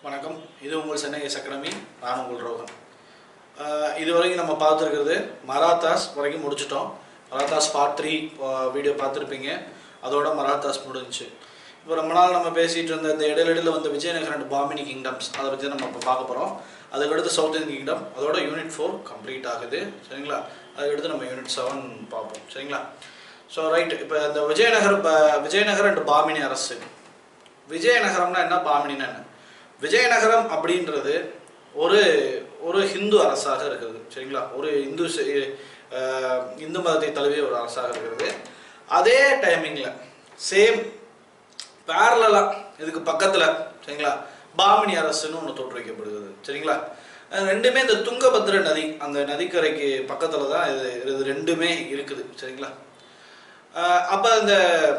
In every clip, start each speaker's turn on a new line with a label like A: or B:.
A: வணக்கம் இது உங்கள் சென்னை எஸ் அகாடமி நான் உங்கள் ரோகன் ஆஹ் இது வரைக்கும் நம்ம பார்த்துருக்கிறது மராத்தாஸ் வரைக்கும் முடிச்சிட்டோம் மராத்தாஸ் பார்ட் த்ரீ வீடியோ பார்த்துருப்பீங்க அதோட மராத்தாஸ் முடிஞ்சுச்சு இப்போ ரொம்ப நாள் நம்ம பேசிகிட்டு இருந்த இந்த இடையில இடையில வந்த விஜயநகர் அண்ட் பாமினி கிங்டம்ஸ் அதை பற்றி நம்ம இப்போ பார்க்க போகிறோம் அதுக்கடுத்து சவுத் இந்தியன் கிங்டம் அதோட யூனிட் ஃபோர் கம்ப்ளீட் ஆகுது சரிங்களா அதுக்கடுத்து நம்ம யூனிட் செவன் பார்ப்போம் சரிங்களா ஸோ ரைட் இப்போ இந்த விஜயநகர் ப- விஜயநகர் அண்ட் பாமினி அரசு விஜயநகரம்னா என்ன பாமினினா என்ன விஜயநகரம் அப்படின்றது ஒரு ஒரு ஹிந்து அரசாக இருக்கிறது சரிங்களா ஒரு இந்து ச- அஹ், இந்து மதத்தை தழுவிய ஒரு அரசாக இருக்கிறது அதே டைமிங்கில் சேம் பேரலாக இதுக்கு பக்கத்தில் சரிங்களா பாமினி அரசுன்னு ஒன்று தோற்றுவிக்கப்படுகிறது சரிங்களா அது ரெண்டுமே இந்த துங்கபத்ர நதி அந்த நதிக்கரைக்கு பக்கத்தில் தான் இது இது ரெண்டுமே இருக்குது சரிங்களா அப்போ இந்த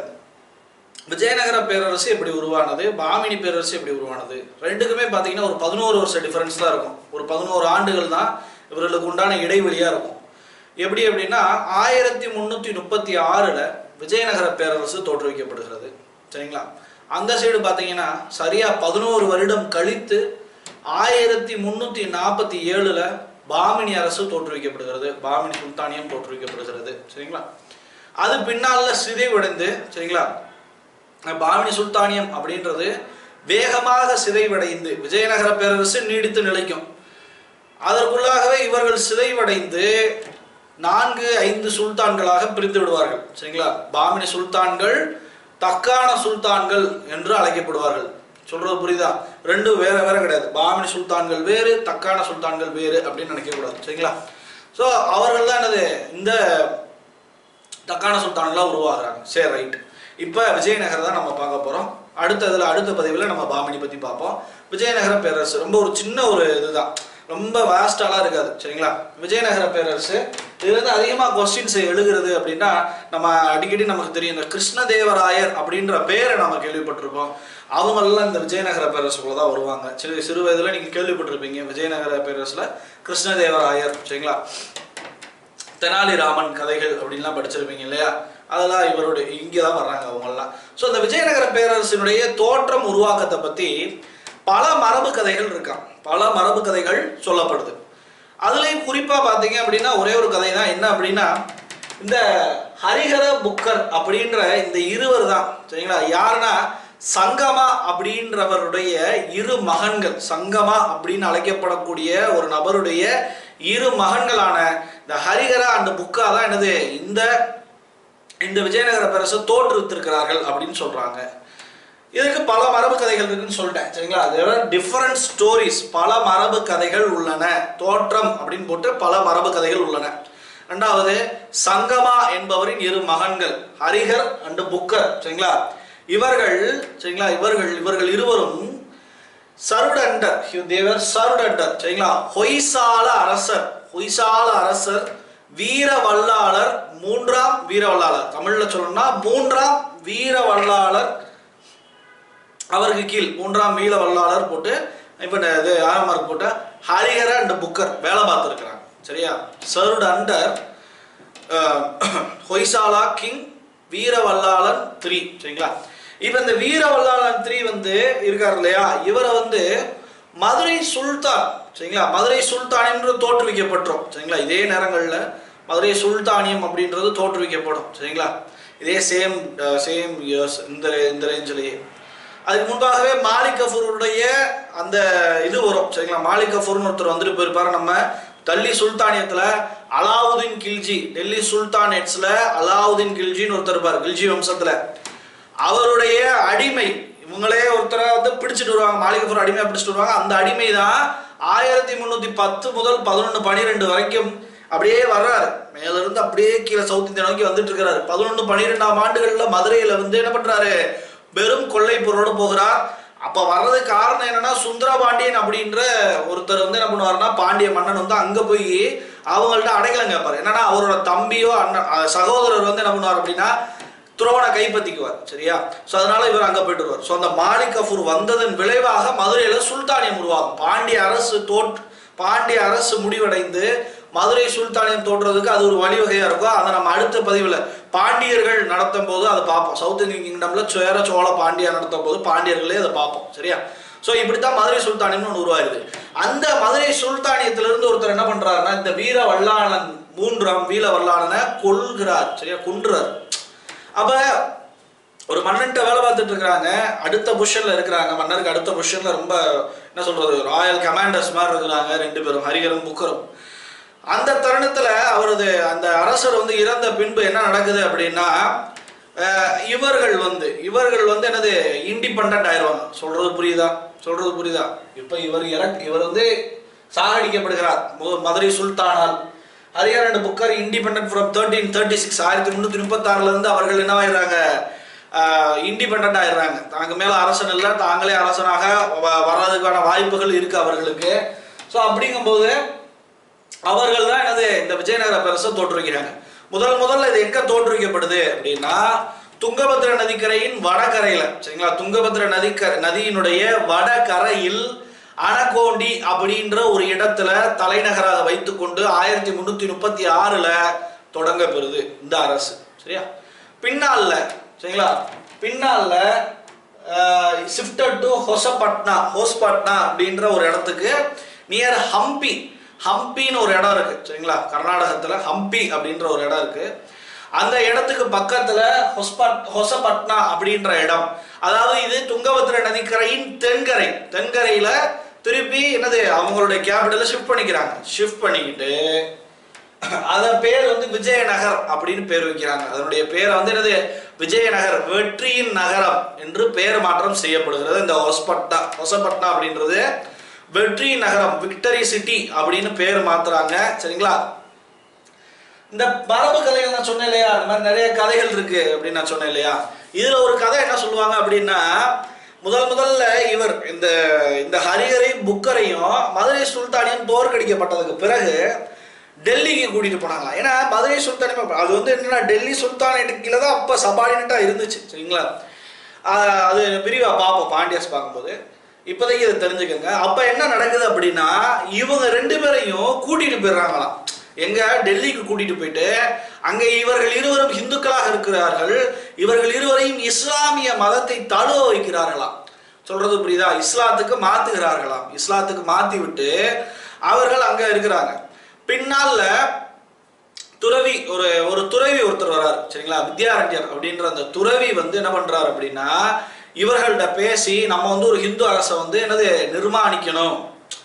A: விஜயநகர பேரரசு எப்படி உருவானது பாமினி பேரரசு எப்படி உருவானது ரெண்டுக்குமே பார்த்தீங்கன்னா ஒரு பதினோரு வருஷம் டிஃபரன்ஸ் தான் இருக்கும் ஒரு பதினோரு ஆண்டுகள் தான் இவர்களுக்கு உண்டான இடைவெளியாக இருக்கும் எப்படி அப்படின்னா ஆயிரத்தி முந்நூற்றி முப்பத்தி ஆறில் விஜயநகர பேரரசு தோற்றுவிக்கப்படுகிறது சரிங்களா அந்த சைடு பார்த்தீங்கன்னா சரியாக பதினோரு வருடம் கழித்து ஆயிரத்தி முந்நூற்றி நாற்பத்தி ஏழில் பாமினி அரசு தோற்றுவிக்கப்படுகிறது பாமினி சுல்தானியம் தோற்றுவிக்கப்படுகிறது சரிங்களா அது பின்னால சிதைவடைந்து சரிங்களா பாமினி சுல்தானியம் அப்படின்றது வேகமாக சிதைவடைந்து விஜயநகர பேரரசு நீடித்து நிலைக்கும் அதற்குள்ளாகவே இவர்கள் சிதைவடைந்து நான்கு ஐந்து சுல்தான்களாக பிரித்து விடுவார்கள் சரிங்களா பாமினி சுல்தான்கள் தக்கான சுல்தான்கள் என்று அழைக்கப்படுவார்கள் சொல்றது புரியுதா ரெண்டும் வேற வேற கிடையாது பாமினி சுல்தான்கள் வேறு தக்கான சுல்தான்கள் வேறு அப்படின்னு நினைக்கக்கூடாது சரிங்களா ஸோ அவர்கள் தான் என்னது இந்த தக்கான சுல்தான்லாம் உருவாகுறாங்க சரி ரைட் இப்போ விஜயநகர் தான் நம்ம பார்க்க போகிறோம் அடுத்ததுல அடுத்த பதிவில் நம்ம பாமினி பற்றி பார்ப்போம் விஜயநகர பேரரசு ரொம்ப ஒரு சின்ன ஒரு இதுதான் ரொம்ப வேஸ்டாலாம் இருக்காது சரிங்களா விஜயநகர பேரரசு இதுல இருந்து அதிகமாக கொஸ்டின்ஸ் எழுதுறது அப்படின்னா நம்ம அடிக்கடி நமக்கு தெரியும் இந்த கிருஷ்ணதேவராயர் அப்படின்ற பேரை நம்ம கேள்விப்பட்டிருப்போம் அவங்களெல்லாம் இந்த விஜயநகர பேரரசுக்குள்ள தான் வருவாங்க சிறு சிறு வயதில் நீங்கள் கேள்விப்பட்டிருப்பீங்க விஜயநகர பேரரசில் கிருஷ்ணதேவராயர் சரிங்களா தெனாலிராமன் கதைகள் அப்படின்லாம் படிச்சிருப்பீங்க இல்லையா அதெல்லாம் இவருடைய இங்கே தான் வர்றாங்க அவங்கெல்லாம் ஸோ இந்த விஜயநகர பேரரசினுடைய தோற்றம் உருவாக்கத்தை பற்றி பல மரபு கதைகள் இருக்காம் பல மரபு கதைகள் சொல்லப்படுது அதுலேயும் குறிப்பாக பார்த்தீங்க அப்படின்னா ஒரே ஒரு கதை தான் என்ன அப்படின்னா இந்த ஹரிஹர புக்கர் அப்படின்ற இந்த இருவர் தான் சரிங்களா யாருன்னா சங்கமா அப்படின்றவருடைய இரு மகன்கள் சங்கமா அப்படின்னு அழைக்கப்படக்கூடிய ஒரு நபருடைய இரு மகன்களான இந்த ஹரிஹர அண்ட் புக்கா தான் என்னது இந்த இந்த விஜயநகர பேரரசை தோற்றுவித்திருக்கிறார்கள் அப்படின்னு சொல்றாங்க இதுக்கு பல மரபு கதைகள் இருக்குன்னு சொல்லிட்டேன் சரிங்களா அதோட டிஃபரண்ட் ஸ்டோரிஸ் பல மரபு கதைகள் உள்ளன தோற்றம் அப்படின்னு போட்டு பல மரபு கதைகள் உள்ளன ரெண்டாவது சங்கமா என்பவரின் இரு மகன்கள் ஹரிஹர் அண்ட் புக்கர் சரிங்களா இவர்கள் சரிங்களா இவர்கள் இவர்கள் இருவரும் சருடண்டர் தேவர் சருடண்டர் சரிங்களா ஹொய்சால அரசர் ஹொய்சால அரசர் வீர வல்லாளர் மூன்றாம் வீர வல்லாளர் தமிழ்ல சொல்லணும்னா மூன்றாம் வீர வல்லாளர் அவருக்கு கீழ் மூன்றாம் வீர வல்லாளர் போட்டு இப்போ இது ஆறாம் மார்க் போட்டு ஹரிஹர அண்ட் புக்கர் வேலை பார்த்துருக்குறாங்க சரியா served under Hoysala king Veeravallalan three சரிங்களா இப்போ இந்த வீரவல்லாளன் த்ரீ வந்து இருக்கார் இல்லையா இவரை வந்து மதுரை சுல்தான் சரிங்களா மதுரை சுல்தானியம்ன்றது தோற்றுவிக்கப்பட்டோம் சரிங்களா இதே நேரங்களில் மதுரை சுல்தானியம் அப்படின்றது தோற்றுவிக்கப்படும் சரிங்களா இதே சேம் சேம் இயர்ஸ் இந்த இந்த ரேஞ்சிலேயே அதுக்கு முன்பாகவே மாலிக் கஃபூருடைய அந்த இது வரும் சரிங்களா மாலிக் கஃபூர்னு ஒருத்தர் வந்துட்டு போயிருப்பாரு நம்ம டெல்லி சுல்தானியத்தில் அலாவுதீன் கில்ஜி டெல்லி சுல்தானேட்ஸில் அலாவுதீன் கில்ஜின்னு ஒருத்தர் இருப்பார் கில்ஜி வம்சத்தில் அவருடைய அடிமை இவங்களே ஒருத்தரை வந்து பிடிச்சிட்டு வருவாங்க மாளிகை கஃபூர் அடிமையாக பிடிச்சிட்டு வருவாங்க அந்த அடிமை தான் ஆயிரத்தி முந்நூற்றி பத்து முதல் பதினொன்று பன்னிரெண்டு வரைக்கும் அப்படியே வர்றாரு மேல இருந்து அப்படியே கீழே சவுத் இந்தியா நோக்கி வந்துட்டு இருக்கிறாரு பதினொன்று பன்னிரெண்டாம் ஆண்டுகள்ல மதுரையில வந்து என்ன பண்றாரு பெரும் கொள்ளை பொருளோட போகிறார் அப்ப வர்றதுக்கு காரணம் என்னன்னா சுந்தரபாண்டியன் அப்படின்ற ஒருத்தர் வந்து என்ன பண்ணுவாருன்னா பாண்டிய மன்னன் வந்து அங்க போய் அவங்கள்ட்ட அடைக்கலம் கேட்பாரு என்னன்னா அவரோட தம்பியோ அண்ணன் அஹ் சகோதரர் வந்து என்ன பண்ணுவார் அப்படின்னா துரோனை கைப்பற்றிக்குவார் சரியா ஸோ அதனால இவர் அங்கே போயிட்டு வருவார் ஸோ அந்த மாலிக் கஃபூர் வந்ததன் விளைவாக மதுரையில் சுல்தானியம் உருவாகும் பாண்டிய அரசு தோற் பாண்டிய அரசு முடிவடைந்து மதுரை சுல்தானியம் தோன்றதுக்கு அது ஒரு வழிவகையாக இருக்கும் அதை நம்ம அடுத்த பதிவில் பாண்டியர்கள் நடத்தும் போது அதை பார்ப்போம் சவுத் இந்தியன் கிங்டமில் சேர சோழ பாண்டியா நடத்தும் போது பாண்டியர்களே அதை பார்ப்போம் சரியா ஸோ இப்படித்தான் மதுரை சுல்தானியம்னு ஒன்று உருவாயிருது அந்த மதுரை சுல்தானியத்திலிருந்து ஒருத்தர் என்ன பண்றாருன்னா இந்த வீர வல்லாளன் மூன்றாம் வீர வல்லாளனை கொல்கிறார் சரியா கொன்றார் அப்ப ஒரு மன்னன்ட்ட வேலை பார்த்துட்டு இருக்கிறாங்க அடுத்த பொசிஷன்ல இருக்கிறாங்க மன்னருக்கு அடுத்த பொசிஷன்ல ரொம்ப என்ன சொல்றது ராயல் கமாண்டர்ஸ் மாதிரி இருக்கிறாங்க ரெண்டு பேரும் ஹரிகரும் புக்கரும் அந்த தருணத்துல அவரது அந்த அரசர் வந்து இறந்த பின்பு என்ன நடக்குது அப்படின்னா அஹ், இவர்கள் வந்து இவர்கள் வந்து என்னது இண்டிபெண்ட் ஆயிடுவாங்க சொல்றது புரியுதா சொல்றது புரியுதா இப்ப இவர் இறக் இவர் வந்து சாகடிக்கப்படுகிறார் மு- மதுரை சுல்தானால் Hariyar and Bukkar independent from thirteen thirty six ஆயிரத்தி முந்நூற்றி முப்பத்தாறுல இருந்து அவர்கள் என்னவாயிடுறாங்க இண்டிபெண்ட் ஆயிடுறாங்க தாங்க மேல அரசன் இல்லை தாங்களே அரசனாக வ- வர்றதுக்கான வாய்ப்புகள் இருக்கு அவர்களுக்கு ஸோ அப்படிங்கும்போது அவர்கள் தான் என்னது இந்த விஜயநகர பேரரசை தோற்றுவிக்கிறாங்க முதல் முதல்ல இது எங்க தோற்றுவிக்கப்படுது அப்படின்னா துங்கபத்ர நதிக்கரையின் வடகரையில சரிங்களா துங்கபத்ர நதிக்க நதியினுடைய வடகரையில் அணகோண்டி அப்படின்ற ஒரு இடத்துல தலைநகராக வைத்துக்கொண்டு ஆயிரத்தி முன்னூத்தி முப்பத்தி ஆறுல தொடங்க பெறுது இந்த அரசு சரியா பின்னால சரிங்களா பின்னால ஷிஃப்டட் டு ஹொசபட்னா ஹோஸ்பட்னா அப்படின்ற ஒரு இடத்துக்கு நியர் ஹம்பி ஹம்பின்னு ஒரு இடம் இருக்கு சரிங்களா கர்நாடகத்துல ஹம்பி அப்படின்ற ஒரு இடம் இருக்கு அந்த இடத்துக்கு பக்கத்துல ஹொஸ்பட் ஹொசபட்னா அப்படின்ற இடம் அதாவது இது துங்கபத்ர நதிக்கரையின் தென்கரை தென்கரையில திருப்பி என்னது அவங்களுடைய கேபிட்டலை ஷிஃப்ட் பண்ணிக்கிறாங்க ஷிஃப்ட் பண்ணிக்கிட்டு அதன் பேர் வந்து விஜயநகர் அப்படின்னு பேர் வைக்கிறாங்க அதனுடைய பேரை வந்து என்னது விஜயநகர் வெற்றியின் நகரம் என்று பெயர் மாற்றம் செய்யப்படுகிறது இந்த ஹொஸ்பட்னா ஹொசபட்னா அப்படின்றது வெற்றி நகரம் விக்டரி சிட்டி அப்படின்னு பேர் மாத்துறாங்க சரிங்களா இந்த மரபு கதைகள் நான் சொன்னேன் இல்லையா இந்த மாதிரி நிறைய கதைகள் இருக்கு அப்படின்னு நான் சொன்னேன் இல்லையா இதுல ஒரு கதை என்ன சொல்லுவாங்க அப்படின்னா முதல் முதல்ல இவர் இந்த இந்த ஹரிஹரை புக்கரையும் மதுரை சுல்தானியம் தோற்கடிக்கப்பட்டதுக்கு பிறகு டெல்லிக்கு கூட்டிட்டு போனாங்களாம் ஏன்னா மதுரை சுல்தானியம் அது வந்து என்னன்னா டெல்லி சுல்தானேட்டு கீழே தான் அப்போ சபார்டினேட்டா இருந்துச்சு சரிங்களா ஆஹ் அது விரிவா பார்ப்போம் பாண்டியர்ஸ் பார்க்கும்போது இப்போதைக்கு இதை தெரிஞ்சுக்கோங்க அப்ப என்ன நடக்குது அப்படின்னா இவங்க ரெண்டு பேரையும் கூட்டிட்டு போயிடுறாங்களாம் எங்க டெல்லிக்கு கூட்டிட்டு போயிட்டு அங்க இவர்கள் இருவரும் இந்துக்களாக இருக்கிறார்கள் இவர்கள் இருவரையும் இஸ்லாமிய மதத்தை தழுவ வைக்கிறார்களாம் சொல்றது புரியுதா இஸ்லாத்துக்கு மாத்துகிறார்களாம் இஸ்லாத்துக்கு மாத்தி விட்டு அவர்கள் அங்க இருக்கிறாங்க பின்னால துறவி ஒரு ஒரு துறவி ஒருத்தர் வரார் சரிங்களா வித்யாரண்யர் அப்படின்ற அந்த துறவி வந்து என்ன பண்றாரு அப்படின்னா இவர்கள்ட்ட பேசி நம்ம வந்து ஒரு ஹிந்து அரசை வந்து என்னது நிர்மாணிக்கணும்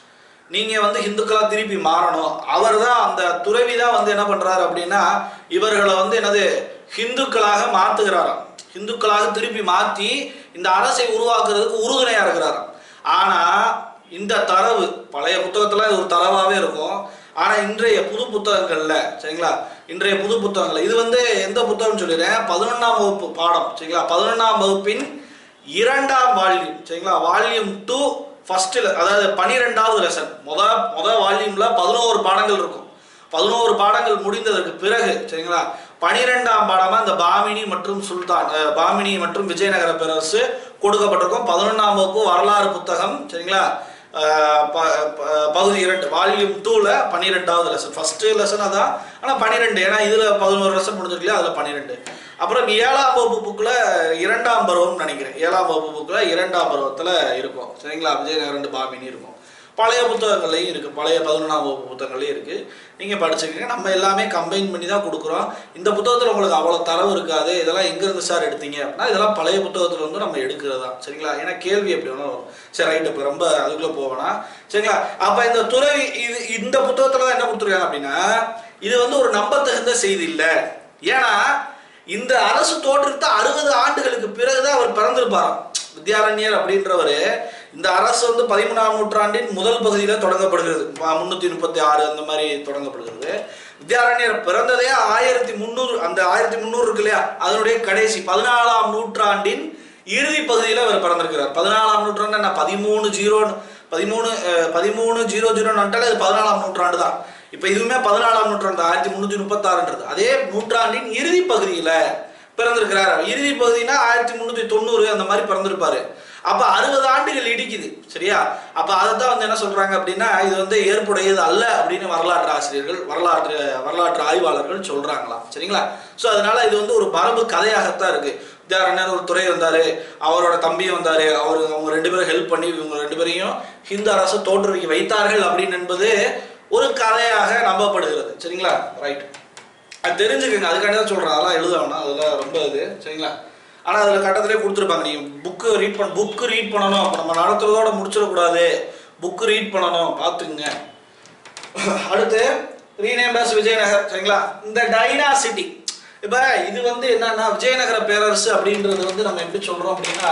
A: நீங்க வந்து ஹிந்துக்களா திருப்பி மாறணும் அவர் தான் அந்த துறவி தான் வந்து என்ன பண்றாரு அப்படின்னா இவர்களை வந்து என்னது ஹிந்துக்களாக மாத்துகிறாராம் ஹிந்துக்களாக திருப்பி மாத்தி இந்த அரசை உருவாக்குறதுக்கு உறுதுணையா இருக்கிறாராம் ஆனா இந்த தரவு பழைய புத்தகத்துல இது ஒரு தரவாவே இருக்கும் ஆனா இன்றைய புது புத்தகங்கள்ல சரிங்களா இன்றைய புது புத்தகங்கள்ல இது வந்து எந்த புத்தகம் சொல்லிடுறேன் பதினொன்றாம் வகுப்பு பாடம் சரிங்களா பதினொன்றாம் வகுப்பின் இரண்டாம் வால்யூம் சரிங்களா வால்யூம் டூ ஃபர்ஸ்ட்ல அதாவது பனிரெண்டாவது லெசன் முத முத வால்யூம்ல பதினோரு பாடங்கள் இருக்கும் பதினோரு பாடங்கள் முடிந்ததற்கு பிறகு சரிங்களா பனிரெண்டாம் பாடமா இந்த பாமினி மற்றும் சுல்தான் அஹ், பாமினி மற்றும் விஜயநகர பேரரசு கொடுக்கப்பட்டிருக்கும் பதினொன்றாம் வகுப்பு வரலாறு புத்தகம் சரிங்களா அஹ், ப- ப- பகுதி இரண்டு வால்யூம் டூல பன்னிரெண்டாவது லெசன் ஃபர்ஸ்ட் லெசன் அதான் ஆனால் பன்னிரெண்டு ஏன்னா இதுல பதினோரு லெசன் முடிஞ்சிருக்கலையா அதுல பன்னிரெண்டு அப்புறம் ஏழாம் வகுப்பு புக்கில் இரண்டாம் பருவம்னு நினைக்கிறேன் ஏழாம் வகுப்பு புக்கில் இரண்டாம் பருவத்தில் இருக்கும் சரிங்களா விஜயநகரண்டு பாமினி இருக்கும் பழைய புத்தகங்கள்லையும் இருக்குது பழைய பதினொன்றாம் வகுப்பு புத்தகங்கள்லையும் இருக்குது நீங்கள் படிச்சுக்கங்க நம்ம எல்லாமே கம்பைன் பண்ணி தான் கொடுக்குறோம் இந்த புத்தகத்தில் உங்களுக்கு அவ்வளோ தரவு இருக்காது இதெல்லாம் எங்கேருந்து சார் எடுத்தீங்க அப்படின்னா இதெல்லாம் பழைய புத்தகத்தில் வந்து நம்ம எடுக்கிறது தான் சரிங்களா ஏன்னா கேள்வி எப்படி வேணாலும் வரும் சரி ரைட்டு இப்போ ரொம்ப அதுக்குள்ளே போவேனா சரிங்களா அப்போ இந்த துறவி இது இந்த புத்தகத்தில் தான் என்ன கொடுத்துருக்காங்க அப்படின்னா இது வந்து ஒரு நம்பத்தகுந்த செய்தி இல்லை ஏன்னா இந்த அரசு தோற்றுவித்த அறுபது ஆண்டுகளுக்கு பிறகுதான் அவர் பிறந்திருப்பாராம் வித்யாரண்யர் அப்படின்றவர் இந்த அரசு வந்து பதிமூணாம் நூற்றாண்டின் முதல் பகுதியில் தொடங்கப்படுகிறது முன்னூத்தி முப்பத்தி ஆறு அந்த மாதிரி தொடங்கப்படுகிறது வித்யாரண்யர் பிறந்ததே ஆயிரத்தி முந்நூறு அந்த ஆயிரத்தி முந்நூறு இருக்கு இல்லையா அதனுடைய கடைசி பதினாலாம் நூற்றாண்டின் இறுதி பகுதியில் அவர் பிறந்திருக்கிறார் பதினாலாம் நூற்றாண்டு என்ன பதிமூணு ஜீரோ பதிமூணு அஹ், பதிமூணு ஜீரோ ஜீரோ நட்டாலே அது பதினாலாம் நூற்றாண்டு தான் இப்போ இதுவுமே பதினாலாம் நூற்றாண்டு ஆயிரத்தி முந்நூற்றி முப்பத்தாறுன்றது அதே நூற்றாண்டின் இறுதி பகுதியில் பிறந்திருக்கிறார் இறுதி பகுதினா ஆயிரத்தி முந்நூற்றி தொண்ணூறு அந்த மாதிரி பிறந்திருப்பாரு அப்ப அறுபது ஆண்டுகள் இடிக்குது சரியா அப்ப அதைத்தான் வந்து என்ன சொல்றாங்க அப்படின்னா இது வந்து ஏற்புடையது அல்ல அப்படின்னு வரலாற்று ஆசிரியர்கள் வரலாற்று வரலாற்று ஆய்வாளர்கள் சொல்றாங்களாம் சரிங்களா ஸோ அதனால இது வந்து ஒரு மரபு கதையாகத்தான் இருக்கு வித்யாரண்யர் ஒரு துறை வந்தாரு அவரோட தம்பி வந்தாரு அவர் அவங்க ரெண்டு பேரும் ஹெல்ப் பண்ணி இவங்க ரெண்டு பேரையும் ஹிந்து அரசு தோற்றுவிக்க வைத்தார்கள் அப்படின்னு என்பது ஒரு கதையாக நம்பப்படுகிறது சரிங்களா ரைட் அது தெரிஞ்சுக்கங்க அதுக்காண்டி தான் சொல்றேன் அதெல்லாம் எழுத வேணாம் அதெல்லாம் ரொம்ப இது சரிங்களா ஆனால் அதில் கட்டத்திலே கொடுத்துருப்பாங்க நீங்கள் புக்கு ரீட் பண்ண புக்கு ரீட் பண்ணணும் அப்போ நம்ம நடத்துறதோட முடிச்சிடக்கூடாது புக்கு ரீட் பண்ணணும் பார்த்துக்குங்க அடுத்து ரீநேம்டாஸ் விஜயநகர் சரிங்களா இந்த டைனாசிட்டி இப்போ இது வந்து என்னன்னா விஜயநகர பேரரசு அப்படின்றது வந்து நம்ம எப்படி சொல்றோம் அப்படின்னா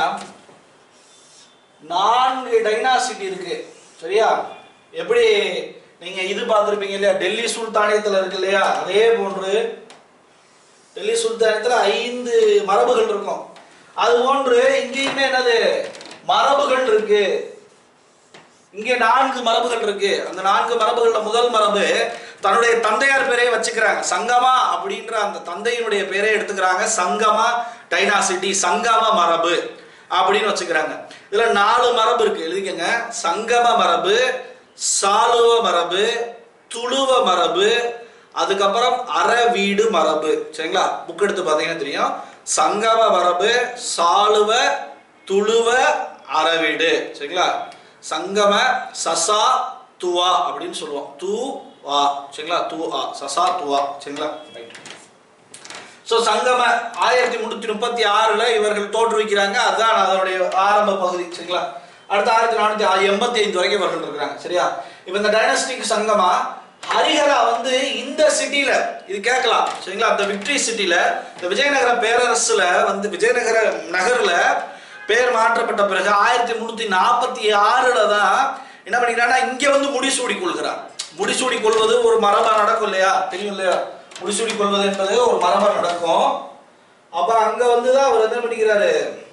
A: நான்கு டைனாசிட்டி இருக்கு சரியா எப்படி நீங்க இது பார்த்துருப்பீங்க இல்லையா டெல்லி சுல்தானியத்தில் இருக்கு இல்லையா அதே போன்று டெல்லி சுல்தானியத்தில் ஐந்து மரபுகள் இருக்கும் அது போன்று இங்கேயுமே என்னது மரபுகள் இருக்கு இங்கே நான்கு மரபுகள் இருக்கு அந்த நான்கு மரபுகள்ல முதல் மரபு தன்னுடைய தந்தையார் பேரே வச்சுக்கிறாங்க சங்கமா அப்படின்ற அந்த தந்தையினுடைய பேரே எடுத்துக்கிறாங்க சங்கமா டைனாசிட்டி சங்கம மரபு அப்படின்னு வச்சுக்கிறாங்க இதுல நாலு மரபு இருக்கு எழுதிக்கங்க சங்கம மரபு சாலுவ மரபு துளுவ மரபு அதுக்கப்புறம் அறவீடு மரபு சரிங்களா புக் எடுத்து பார்த்தீங்கன்னா தெரியும் சங்கம மரபு சாலுவ துளுவ அறவீடு சரிங்களா சங்கம சசா துவா அப்படின்னு சொல்லுவோம் து வா சரிங்களா து ஆ சசா துவா சரிங்களா ரைட் ஸோ சங்கம ஆயிரத்தி முன்னூத்தி முப்பத்தி ஆறுல இவர்கள் தோற்றுவிக்கிறாங்க அதுதான் அதனுடைய ஆரம்ப பகுதி சரிங்களா அடுத்து ஆயிரத்தி நானூத்தி எண்பத்தி ஐந்து வரைக்கும் இவர்கள் இருக்கிறாங்க சரியா இப்போ இந்த டைனஸ்டிக் சங்கமா ஹரிஹரா வந்து இந்த சிட்டில இது கேட்கலாம் சரிங்களா அந்த விக்டரி சிட்டில இந்த விஜயநகர பேரரசுல வந்து விஜயநகர நகர்ல பேர் மாற்றப்பட்ட பிறகு ஆயிரத்தி முன்னூத்தி நாற்பத்தி ஆறுல தான் என்ன பண்ணிக்கிறான்னா இங்க வந்து முடிசூடி கொள்கிறார் முடிசூடி கொள்வது ஒரு மரபா நடக்கும் இல்லையா தெரியும் இல்லையா முடிசூடி கொள்வது என்பது ஒரு மரபா நடக்கும் அப்ப அங்க வந்து தான் அவர் என்ன பண்ணிக்கிறாரு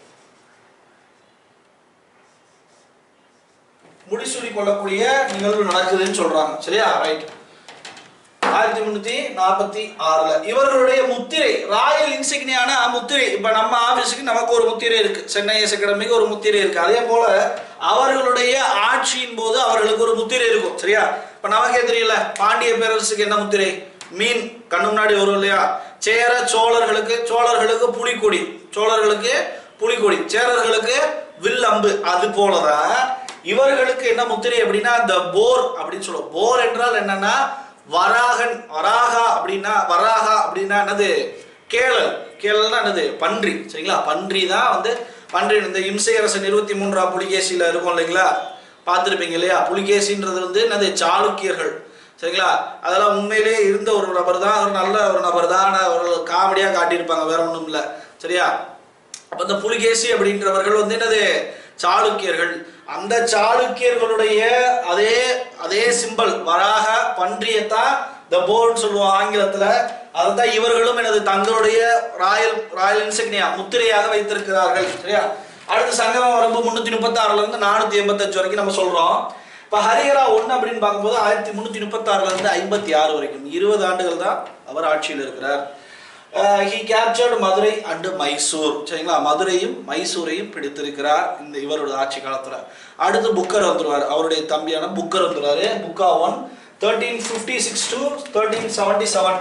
A: முடிசூடி கொள்ளக்கூடிய நிகழ்வு நடக்குதுன்னு சொல்றாங்க சரியா ரைட் ஆயிரத்தி முன்னூத்தி நாற்பத்தி ஆறுல இவர்களுடைய முத்திரை ராயல் இன்சிக்னியான முத்திரை இப்ப நம்ம ஆபீஸுக்கு நமக்கு ஒரு முத்திரை இருக்கு சென்னை எஸ் அகாடமிக்கு ஒரு முத்திரை இருக்கு அதே போல அவர்களுடைய ஆட்சியின் போது அவர்களுக்கு ஒரு முத்திரை இருக்கும் சரியா இப்ப நமக்கே தெரியல பாண்டிய பேரரசுக்கு என்ன முத்திரை மீன் கண்ணு முன்னாடி வரும் இல்லையா சேர சோழர்களுக்கு சோழர்களுக்கு புலிக்கொடி சோழர்களுக்கு புலிக்கொடி சேரர்களுக்கு வில் அம்பு அது போலதான் இவர்களுக்கு என்ன முத்திரை அப்படின்னா இந்த போர் அப்படின்னு சொல்லுவோம் போர் என்றால் என்னன்னா வராகன் வராகா அப்படின்னா வராகா அப்படின்னா என்னது கேளல் கேளல்னா என்னது பன்றி சரிங்களா பன்றி தான் வந்து பன்றி இந்த இம்சை அரசன் இருபத்தி மூன்றாம் புலிகேசியில இருக்கும் இல்லைங்களா பார்த்துருப்பீங்க இல்லையா புலிகேசின்றது வந்து என்னது சாளுக்கியர்கள் சரிங்களா அதெல்லாம் உண்மையிலேயே இருந்த ஒரு நபர் தான் ஒரு நல்ல ஒரு நபர் தான் ஆனா ஒரு காமெடியா காட்டியிருப்பாங்க வேற ஒன்றும் இல்லை சரியா அப்ப இந்த புலிகேசி அப்படின்றவர்கள் வந்து என்னது சாளுக்கியர்கள் அந்த சாளுக்கியர்களுடைய அதே அதே சிம்பல் வராக பன்றியத்தான் த போர்டு சொல்லுவோம் ஆங்கிலத்துல அதுதான் இவர்களும் எனது தங்களுடைய ராயல் ராயல் இன்சிக்னியா முத்திரையாக வைத்திருக்கிறார்கள் சரியா அடுத்து சங்கம வரம்பு முன்னூத்தி முப்பத்தி ஆறுல இருந்து நானூத்தி எண்பத்தஞ்சு வரைக்கும் நம்ம சொல்றோம் இப்ப ஹரிஹரா ஒண்ணு அப்படின்னு பார்க்கும்போது ஆயிரத்தி முன்னூத்தி முப்பத்தி ஆறுல இருந்து ஐம்பத்தி ஆறு வரைக்கும் இருபது ஆண்டுகள் தான் அவர் ஆட்சியில் இருக்கிறார் he captured Madurai and Mysore சரிங்களா மதுரையும் மைசூரையும் பிடித்திருக்கிறார் இந்த இவரோட ஆட்சி காலத்துல அடுத்து புக்கர் வந்துருவார் அவருடைய தம்பியான புக்கர் வந்துருவாரு Bukka one thirteen fifty six to thirteen seventy seven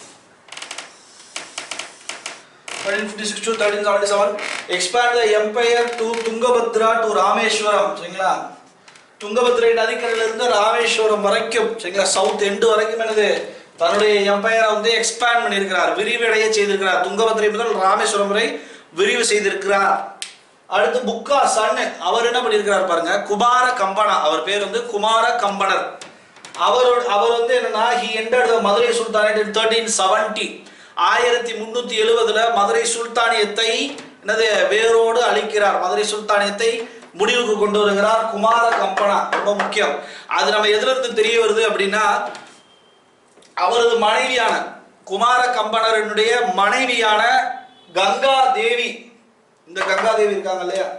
A: thirteen fifty six to thirteen seventy seven expand the empire to Tungabhadra to Rameswaram சரிங்களா துங்கபத்ரை நதிக்கரையில இருந்து ராமேஸ்வரம் வரைக்கும் சரிங்களா சவுத் எண்டு வரைக்கும் என்னது தன்னுடைய எம்பையரை வந்து எக்ஸ்பேண்ட் பண்ணியிருக்கிறார் விரிவடைய செய்திருக்கிறார் துங்கபத்ரை முதல் ராமேஸ்வரம் வரை விரிவு செய்திருக்கிறார் அடுத்து புக்கா சன்னு அவர் என்ன பண்ணியிருக்கிறார் பாருங்க குமார கம்பனா அவர் பேர் வந்து குமார கம்பனர் அவர் அவர் வந்து என்னன்னா he entered Madurai sultanate in thirteen seventy ஆயிரத்தி முன்னூத்தி எழுபதுல மதுரை சுல்தானியத்தை என்னது வேரோடு அழிக்கிறார் மதுரை சுல்தானியத்தை முடிவுக்கு கொண்டு வருகிறார் குமார கம்பனா ரொம்ப முக்கியம் அது நம்ம எதுல இருந்து தெரிய வருது அப்படின்னா அவரது மனைவியான குமார கம்பனரனுடைய மனைவியான கங்கா தேவி இந்த கங்கா தேவி இருக்காங்க இல்லையா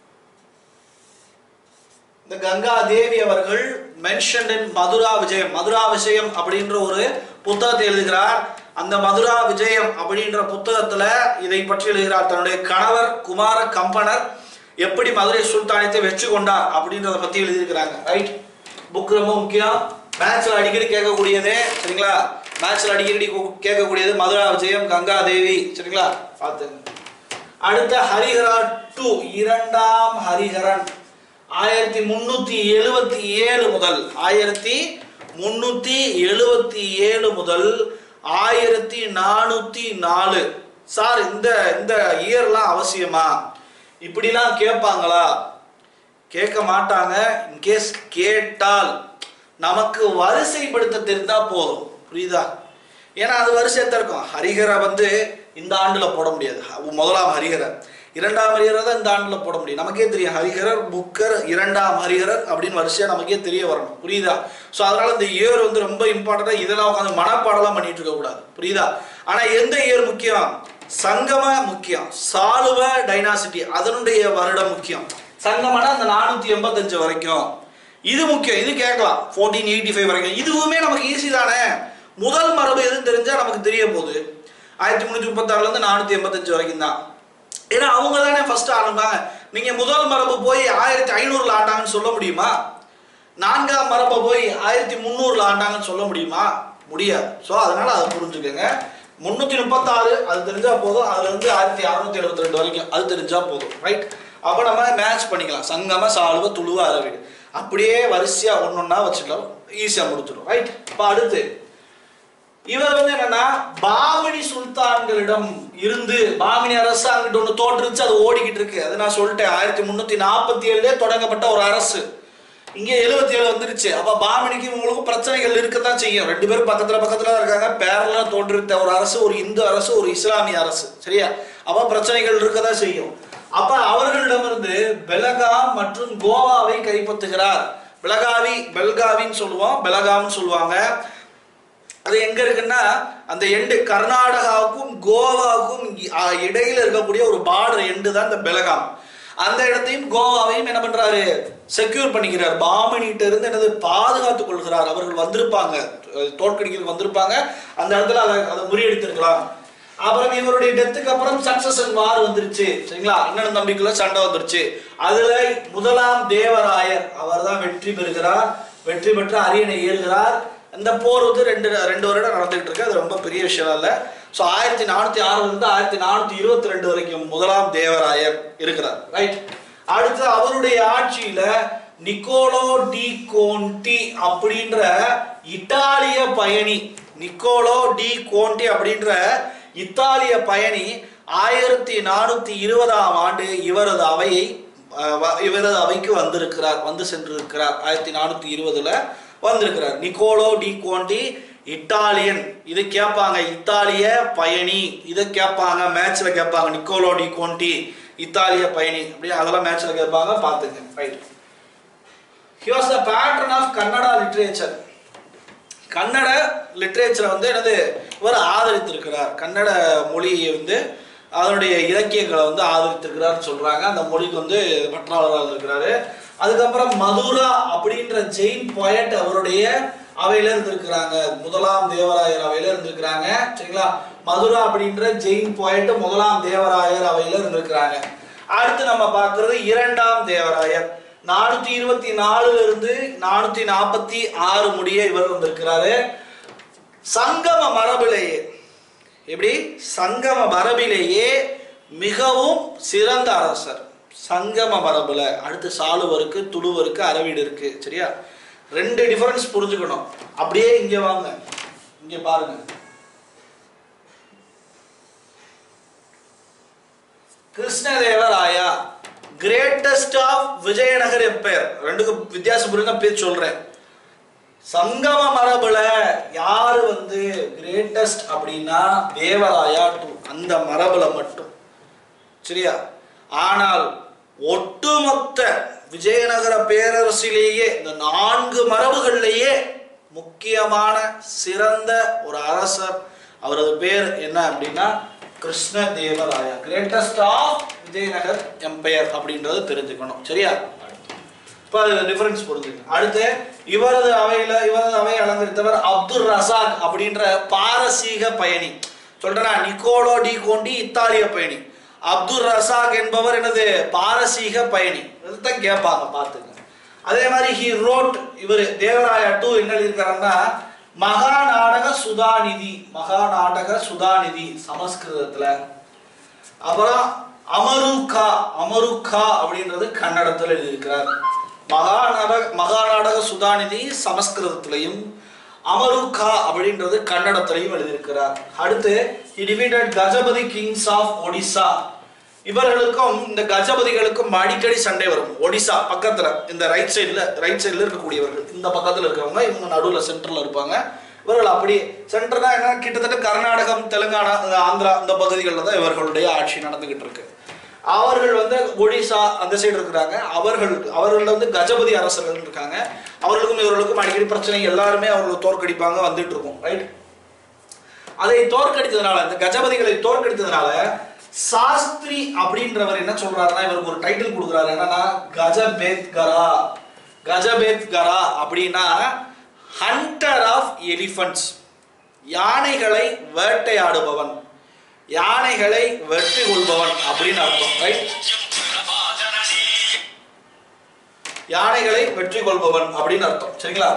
A: இந்த கங்கா தேவி அவர்கள் மென்ஷன் இன் மதுரா விஜயம் மதுரா விஜயம் அப்படின்ற ஒரு புத்தகத்தை எழுதுகிறார் அந்த மதுரா விஜயம் அப்படின்ற புத்தகத்துல இதை பற்றி எழுதுகிறார் தன்னுடைய கணவர் குமார கம்பனர் எப்படி மதுரை சுல்தானியத்தை வெற்றி கொண்டார் அப்படின்றத பத்தி எழுதியிருக்கிறாங்க ரைட் புக் ரொம்ப முக்கியம் மேட்ச்ல அடிக்கடி கேட்கக்கூடியது சரிங்களா மேட்ச்ல அடிக்கடி கு- கேட்கக்கூடியது மதுரா விஜயம் கங்கா தேவி சரிங்களா பார்த்துங்க அடுத்த ஹரிஹரா டூ இரண்டாம் ஹரிஹரன் ஆயிரத்தி முன்னூத்தி எழுவத்தி ஏழு முதல் ஆயிரத்தி முன்னூத்தி எழுவத்தி ஏழு முதல் ஆயிரத்தி நானூத்தி நாலு சார் இந்த இந்த இயர்லாம் அவசியமா இப்படிலாம் கேட்பாங்களா கேட்க மாட்டாங்க இன்கேஸ் கேட்டால் நமக்கு வரிசைப்படுத்த தெரிந்தா போதும் புரியுதா ஏன்னா அது வரிசையத்தான் இருக்கும் ஹரிஹரை வந்து இந்த ஆண்டுல போட முடியாது ஹ- முதலாம் ஹரிஹரர் இரண்டாம் ஹரிஹரர் தான் இந்த ஆண்டுல போட முடியும் நமக்கே தெரியும் ஹரிஹரர் புக்கர் இரண்டாம் ஹரிஹரர் அப்படின்னு வரிசையா நமக்கே தெரிய வரணும் புரியுதா ஸோ அதனால இந்த இயர் வந்து ரொம்ப இம்பார்ட்டண்டா இதெல்லாம் உட்காந்து மனப்பாடலாம் பண்ணிட்டு இருக்க கூடாது புரியுதா ஆனா எந்த இயர் முக்கியம் சங்கம முக்கியம் சாலுவ டைனாசிட்டி அதனுடைய வருடம் முக்கியம் சங்கமனா அந்த நானூத்தி எண்பத்தஞ்சு வரைக்கும் இது முக்கியம் இது கேட்கலாம் ஃபோர்டீன் எயிட்டி ஃபைவ் வரைக்கும் இதுவுமே நமக்கு ஈஸி தானே முதல் மரபு எதுன்னு தெரிஞ்சா நமக்கு தெரிய போகுது ஆயிரத்தி முந்நூற்றி முப்பத்தாறுல இருந்து நானூத்தி எண்பத்தஞ்சு வரைக்கும் தான் ஏன்னா அவங்க தானே ஃபர்ஸ்ட் ஆரம்பிப்பாங்க நீங்க முதல் மரபு போய் ஆயிரத்தி ஐநூறுல ஆண்டாங்கன்னு சொல்ல முடியுமா நான்காம் மரபை போய் ஆயிரத்தி முந்நூறுல ஆண்டாங்கன்னு சொல்ல முடியுமா முடியாது ஸோ அதனால அதை புரிஞ்சுக்கோங்க முந்நூற்றி முப்பத்தாறு அது தெரிஞ்சா போதும் அதுல இருந்து ஆயிரத்தி அறுநூத்தி எழுபத்தி ரெண்டு வரைக்கும் அது தெரிஞ்சா போதும் ரைட் அப்போ நம்ம மேட்ச் பண்ணிக்கலாம் சங்கம சாலுவ துளுவ அரவீடு அப்படியே வரிசையா ஒன்னொன்னா வச்சுக்கலாம் ஈஸியா முடிச்சிடும் ரைட் இப்போ அடுத்து இவர் வந்து என்னன்னா பாமினி சுல்தான்களிடம் இருந்து பாமினி அரசு அங்கிட்டு ஒண்ணு தோற்றுச்சு அது ஓடிக்கிட்டு இருக்கு அது நான் சொல்லிட்டேன் ஆயிரத்தி முன்னூத்தி நாற்பத்தி ஏழுல தொடங்கப்பட்ட ஒரு அரசு இங்க எழுபத்தி ஏழு வந்துருச்சு அப்ப பாமினிக்கு உங்களுக்கும் பிரச்சனைகள் இருக்கத்தான் செய்யும் ரெண்டு பேரும் பக்கத்துல பக்கத்துல தான் இருக்காங்க பேரலா தோன்றிருந்த ஒரு அரசு ஒரு இந்து அரசு ஒரு இஸ்லாமிய அரசு சரியா அப்ப பிரச்சனைகள் இருக்கதான் செய்யும் அப்ப அவர்களிடமிருந்து பெலகாம் மற்றும் கோவாவை கைப்பற்றுகிறார் பெலகாவி பெல்காவின்னு சொல்லுவோம் பெலகாம்னு சொல்லுவாங்க அது எங்க இருக்குன்னா அந்த எண்டு கர்நாடகாவுக்கும் கோவாவுக்கும் இ- ஆ, இடையில இருக்கக்கூடிய ஒரு பார்டர் எண்டு தான் இந்த பெலகாம் அந்த இடத்தையும் கோவாவையும் என்ன பண்றாரு செக்யூர் பண்ணிக்கிறார் பாமணிட்ட இருந்து என்னது பாதுகாத்துக் கொள்கிறார் அவர்கள் வந்திருப்பாங்க அஹ், தோற்கடிக்கிறதுக்கு வந்திருப்பாங்க அந்த இடத்துல அதை அதை முறியடித்திருக்கலாம் அப்புறம் இவருடைய டெத்துக்கு அப்புறம் சக்சஷன் வார் வந்துருச்சு சரிங்களா அண்ணன் தம்பிக்குள்ள சண்டை வந்துருச்சு அதுல முதலாம் தேவராயர் அவர் தான் வெற்றி பெறுகிறார் வெற்றி பெற்று அரியணை ஏறுகிறார் இந்த போர் வந்து ரெண்டு ரெண்டு வருடம் நடந்துகிட்டு இருக்கு அது ரொம்ப பெரிய விஷயம் இல்ல ஸோ ஆயிரத்தி நானூத்தி ஆறுல இருந்து ஆயிரத்தி நானூத்தி இருபத்தி ரெண்டு வரைக்கும் முதலாம் தேவராயர் இருக்கிறார் ரைட் அடுத்து அவருடைய ஆட்சியில நிக்கோலோ டி கோன்டி அப்படின்ற இத்தாலிய பயணி நிக்கோலோ டி கோன்டி அப்படின்ற இத்தாலிய பயணி ஆயிரத்தி நானூத்தி இருபதாம் ஆண்டு இவரது அவையை அஹ், வ- இவரது அவைக்கு வந்திருக்கிறார் வந்து சென்றிருக்கிறார் ஆயிரத்தி நானூத்தி இருபதுல வந்திருக்கிறார் நிக்கோலோ டி கோண்டி இட்டாலியன் இது கேட்பாங்க இத்தாலிய பயணி இதை கேட்பாங்க மேட்ச்ல கேட்பாங்க நிக்கோலோ டி கோண்டி இத்தாலிய பயணி அப்படி அதெல்லாம் மேட்ச்ல கேட்பாங்க பார்த்துங்க right he was the patron of Kannada literature Kannada லிட்ரேச்சரை வந்து என்னது இவர் ஆதரித்திருக்கிறார் கன்னட மொழியை வந்து அதனுடைய இலக்கியங்களை வந்து ஆதரித்திருக்கிறார்னு சொல்றாங்க அந்த மொழிக்கு வந்து பற்றாளராக இருக்கிறாரு அதுக்கப்புறம் மதுரா அப்படின்ற ஜெயின் poet அவருடைய அவையில இருந்திருக்கிறாங்க முதலாம் தேவராயர் அவையில இருந்திருக்கிறாங்க சரிங்களா மதுரா அப்படின்ற ஜெயின் poet முதலாம் தேவராயர் அவையில இருந்திருக்கிறாங்க அடுத்து நம்ம பார்க்கிறது இரண்டாம் தேவராயர் நானூத்தி இருபத்தி நாலுல இருந்து நானூத்தி நாற்பத்தி ஆறு முடிய இவர் வந்திருக்கிறாரு சங்கம மரபிலேயே எப்படி சங்கம மரபிலேயே மிகவும் சிறந்த அரசர் சங்கம மரபுல அடுத்து சாலுவருக்கு துளுவருக்கு அரவீடு இருக்கு சரியா ரெண்டு டிஃபரன்ஸ் புரிஞ்சுக்கணும் அப்படியே இங்க வாங்க இங்க பாருங்க Krishnadevaraya greatest of Vijayanagar empire ரெண்டுக்கும் வித்தியாசம் புரியுங்க பேர் சொல்றேன் சங்கம மரபுல யாரு வந்து கிரேட்டஸ்ட் அப்படின்னா தேவராயா டூ அந்த மரபுல மட்டும் சரியா ஆனால் ஒட்டுமொத்த விஜயநகர பேரரசிலேயே இந்த நான்கு மரபுகள்லேயே முக்கியமான சிறந்த ஒரு அரசர் அவரது பேர் என்ன அப்படின்னா Krishnadevaraya greatest of Vijayanagar empire அப்படின்றது தெரிஞ்சுக்கணும் சரியா இப்போ அது டிஃபரன்ஸ் புரிஞ்சுக்கணும் அடுத்து இவரது அவையில இவரது அவையை அலங்கரித்தவர் அப்துல் ரசாக் அப்படின்ற பாரசீக பயணி சொல்றேனா நிக்கோலோ டி கோண்டி இத்தாலிய பயணி அப்துல் ரசாக் என்பவர் என்னது பாரசீக பயணி இதுதான் கேட்பாங்க பார்த்துங்க அதே மாதிரி ஹி ரோட் இவர் தேவராயா டூ என்ன எழுதியிருக்காருன்னா மகாநாடக சுதாநிதி மகாநாடக சுதாநிதி சமஸ்கிருதத்துல அப்புறம் அமருகா அமருகா அப்படின்றது கன்னடத்தில் எழுதியிருக்கிறார் மகாநாடக மகாநாடக சுதாநிதி சமஸ்கிருதத்திலையும் அமருகா அப்படின்றது கன்னடத்திலையும் எழுதியிருக்கிறார் அடுத்து divided Gajapati kings of Odisha இவர்களுக்கும் இந்த கஜபதிகளுக்கும் அடிக்கடி சண்டை வரும் ஒடிசா பக்கத்துல இந்த ரைட் சைடுல ரைட் சைடுல இருக்கக்கூடியவர்கள் இந்த பக்கத்துல இருக்கிறவங்க இவங்க நடுவுல சென்டர்ல இருப்பாங்க இவர்கள் அப்படி சென்டர்னா என்ன கிட்டத்தட்ட கர்நாடகம் தெலுங்கானா இந்த ஆந்திரா இந்த பகுதிகளில் தான் இவர்களுடைய ஆட்சி நடந்துகிட்டு இருக்கு அவர்கள் வந்து ஒடிசா அந்த சைடு இருக்கிறாங்க அவர்கள் அவர்கள் வந்து கஜபதி அரசர்கள் இருக்காங்க அவர்களுக்கும் இவர்களுக்கும் அடிக்கடி பிரச்சனை எல்லாருமே அவர்கள் தோற்கடிப்பாங்க வந்துட்டு இருக்கும் ரைட் அதை தோற்கடித்ததுனால இந்த கஜபதிகளை தோற்கடித்ததுனால சாஸ்திரி அப்படின்றவர் என்ன சொல்றாருன்னா இவருக்கு ஒரு டைட்டில் கொடுக்குறாரு என்னன்னா கஜபேத்கரா கஜபேத்கரா அப்படின்னா ஹண்டர் ஆஃப் எலிஃபண்ட்ஸ் யானைகளை வேட்டையாடுபவன் யானைகளை வெற்றி கொள்பவன் அப்படின்னு அர்த்தம் ரைட் யானைகளை வெற்றி கொள்பவன் அப்படின்னு அர்த்தம் சரிங்களா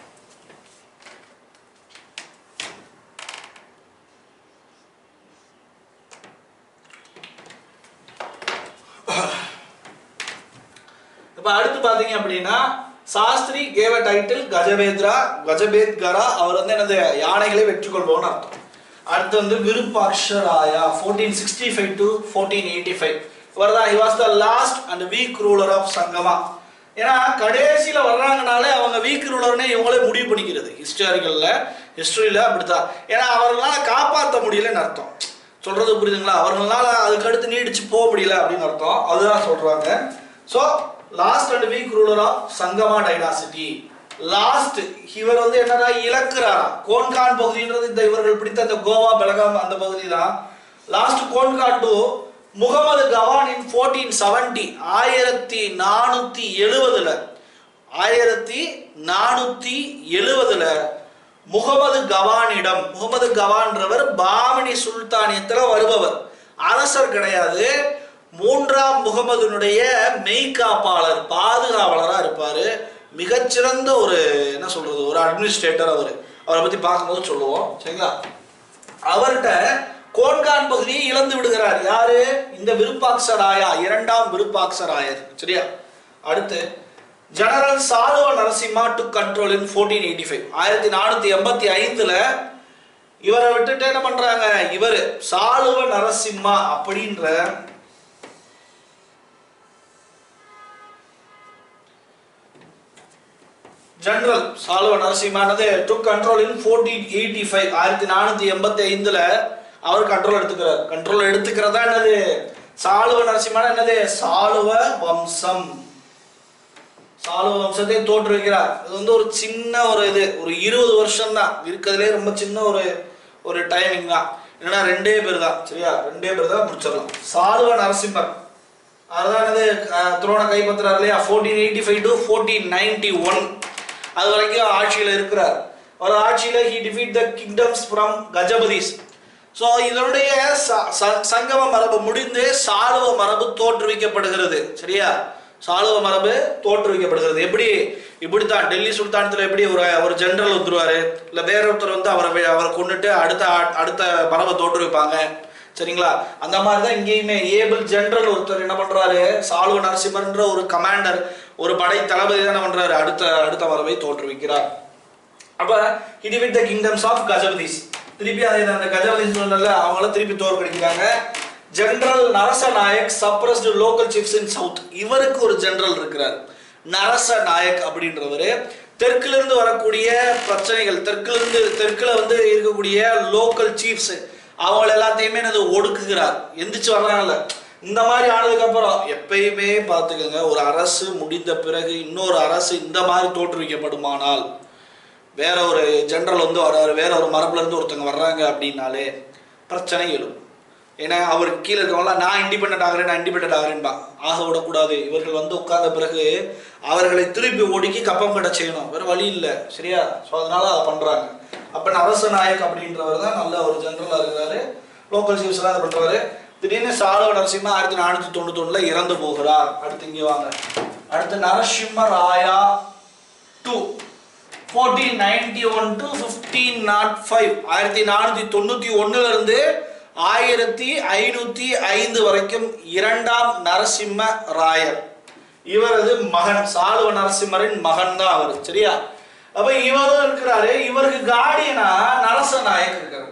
A: இப்ப அடுத்து பாத்தீங்க அப்படின்னா சாஸ்திரி கேவ டைட்டில் கஜபேத்ரா கஜபேத்கரா அவர் வந்து என்னது யானைகளை வெற்றி கொள்பவன் அர்த்தம் அடுத்து வந்து Virupaksharaya fourteen sixty five to fourteen eighty five இவர் தான் he was the last and weak ruler of Sangama ஏன்னா கடைசியில வர்றாங்கனாலே அவங்க வீக் ரூலர்னே இவங்களே முடிவு பண்ணிக்கிறது ஹிஸ்டாரிக்கல்ல ஹிஸ்டரியில அப்படித்தான் ஏன்னா அவர்களால காப்பாற்ற முடியலன்னு அர்த்தம் சொல்றது புரியுதுங்களா அவர்களால அதுக்கு அடுத்து நீடிச்சு போக முடியல அப்படின்னு அர்த்தம் அதுதான் சொல்றாங்க so last and weak ruler of Sangama dynasty last இவர் வந்து என்னன்னா இழக்கிறாரா கோன்கான் பகுதின்றது இந்த இவர்கள் பிடித்த அந்த கோவா பெலகாம் அந்த பகுதி தான் லாஸ்ட் கோன்கான் டு முகமது கவானின் ஃபோர்டீன் செவன்டி ஆயிரத்தி நானூத்தி எழுவதுல ஆயிரத்தி நானூத்தி எழுவதுல முகமது கவானிடம் முகமது கவான்றவர் பாமினி சுல்தானியத்துல வருபவர் அரசர் கிடையாது மூன்றாம் முகமதுனுடைய மெய்காப்பாளர் பாதுகாவலரா இருப்பாரு மிகச்சிறந்த ஒரு என்ன சொல்றது ஒரு அட்மினிஸ்ட்ரேட்டர் அவர் அவரை பத்தி பார்க்கும்போது சொல்லுவோம் சரிங்களா அவர்கிட்ட கோன்கான் பகுதியை இழந்து விடுகிறார் யாரு இந்த விருப்பாக்சராயா இரண்டாம் விருப்பாக்சராயர் சரியா அடுத்து general Saluva Narasimha to control in fourteen eighty five ஆயிரத்தி நானூத்தி எண்பத்தி ஐந்துல இவரை விட்டுட்டு என்ன பண்றாங்க இவர் சாலுவ நரசிம்மா அப்படின்ற ஜெனரல் சாலுவ நரசிம்மானது to control in fourteen eighty five ஆயிரத்தி நானூத்தி எண்பத்தி ஐந்துல அவர் கண்ட்ரோல் எடுத்துக்கிறார் கண்ட்ரோல் எடுத்துக்கிறதா என்னது சாலுவ நரசிம்மான என்னது சாலுவ வம்சம் சாலுவ வம்சத்தை தோற்றுவிக்கிறார் இது வந்து ஒரு சின்ன ஒரு இது ஒரு இருபது வருஷம் தான் இருக்கிறதுலே ரொம்ப சின்ன ஒரு ஒரு டைமிங் தான் என்னன்னா ரெண்டே பேர் தான் சரியா ரெண்டே பேர் தான் முடிச்சிடலாம் சாலுவ நரசிம்மர் அதுதான் என்னது துரோண கைப்பற்றுறாரு இல்லையா fourteen eighty five to fourteen ninety one அது வரைக்கும் ஆட்சியில் இருக்கிறார் அவர் ஆட்சியில் he defeat the kingdoms from Gajapatis so இதனுடைய ச- ச- சங்கம மரபு முடிந்து சாளுவ மரபு தோற்றுவிக்கப்படுகிறது சரியா சாளுவ மரபு தோற்றுவிக்கப்படுகிறது எப்படி இப்படித்தான் டெல்லி சுல்தானத்தில் எப்படி ஒரு ஒரு ஜெனரல் வந்துருவாரு இல்லை வேற ஒருத்தர் வந்து அவரை வே- அவரை கொண்டுட்டு அடுத்த ஆ- அடுத்த மரபை தோற்றுவிப்பாங்க சரிங்களா அந்த மாதிரி தான் இங்கேயுமே ஏபிள் ஜெனரல் ஒருத்தர் என்ன பண்றாரு சாலுவ நரசிம்மர்ன்ற ஒரு கமாண்டர் ஒரு படை தளபதி தான் என்ன பண்றாரு அடுத்த அடுத்த மரபை தோற்றுவிக்கிறார் அப்ப இது with the kingdoms of Gajapatis திருப்பி அதை அந்த கஜபதிஸ் சொன்னல அவங்கள திருப்பி தோற்கடிக்கிறாங்க general Narasanayak suppressed local chiefs in south இவருக்கு ஒரு ஜெனரல் இருக்கிறார் நரசநாயக் அப்படின்றவர் தெற்குல இருந்து வரக்கூடிய பிரச்சனைகள் தெற்குல இருந்து தெற்குல வந்து இருக்கக்கூடிய லோக்கல் சீஃப்ஸ் அவங்கள எல்லாத்தையுமே என்னது ஒடுக்குகிறார் எந்திரிச்சு வர்றாங்கல்ல இந்த மாதிரி ஆனதுக்கு அப்புறம் எப்பயுமே பார்த்துக்கோங்க ஒரு அரசு முடிந்த பிறகு இன்னொரு அரசு இந்த மாதிரி தோற்றுவிக்கப்படுமானால் வேற ஒரு ஜெனரல் வந்து வர்றாரு வேற ஒரு மரபுல இருந்து ஒருத்தவங்க வர்றாங்க அப்படின்னாலே பிரச்சனை எழும் ஏன்னா அவருக்கு கீழே இருக்கவங்களாம் நான் இண்டிபெண்ட் ஆகிறேன் நான் இண்டிபெண்ட் ஆகிறேன்பா ஆக விடக்கூடாது இவர்கள் வந்து உட்கார்ந்த பிறகு அவர்களை திருப்பி ஒடுக்கி கப்பம் கட்ட செய்யணும் வேற வழி இல்லை சரியா ஸோ அதனால அதை பண்றாங்க அப்ப நரச நாயக் அப்படின்றவர் தான் நல்ல ஒரு ஜெனரலா இருக்கிறாரு லோக்கல் சீஃப்ஸ் எல்லாம் இது பண்றாரு திடீர்னு சாளுவ நரசிம்ம ஆயிரத்தி நானூத்தி தொண்ணூத்தி ஒண்ணுல இறந்து போகிறார் அடுத்து இங்க வாங்க அடுத்து Narasimha Raya two fourteen ninety one to fifteen nought five ஆயிரத்தி நானூற்றி தொண்ணூற்றி ஒன்றுலேருந்து ஆயிரத்தி ஐநூத்தி ஐந்து வரைக்கும் இரண்டாம் நரசிம்ம ராயர் இவரது மகன் சாளுவ நரசிம்மரின் மகன் தான் அவர் சரியா அப்ப இவரும் இருக்கிறாரு இவருக்கு கார்டியனா நரச நாயக் இருக்காரு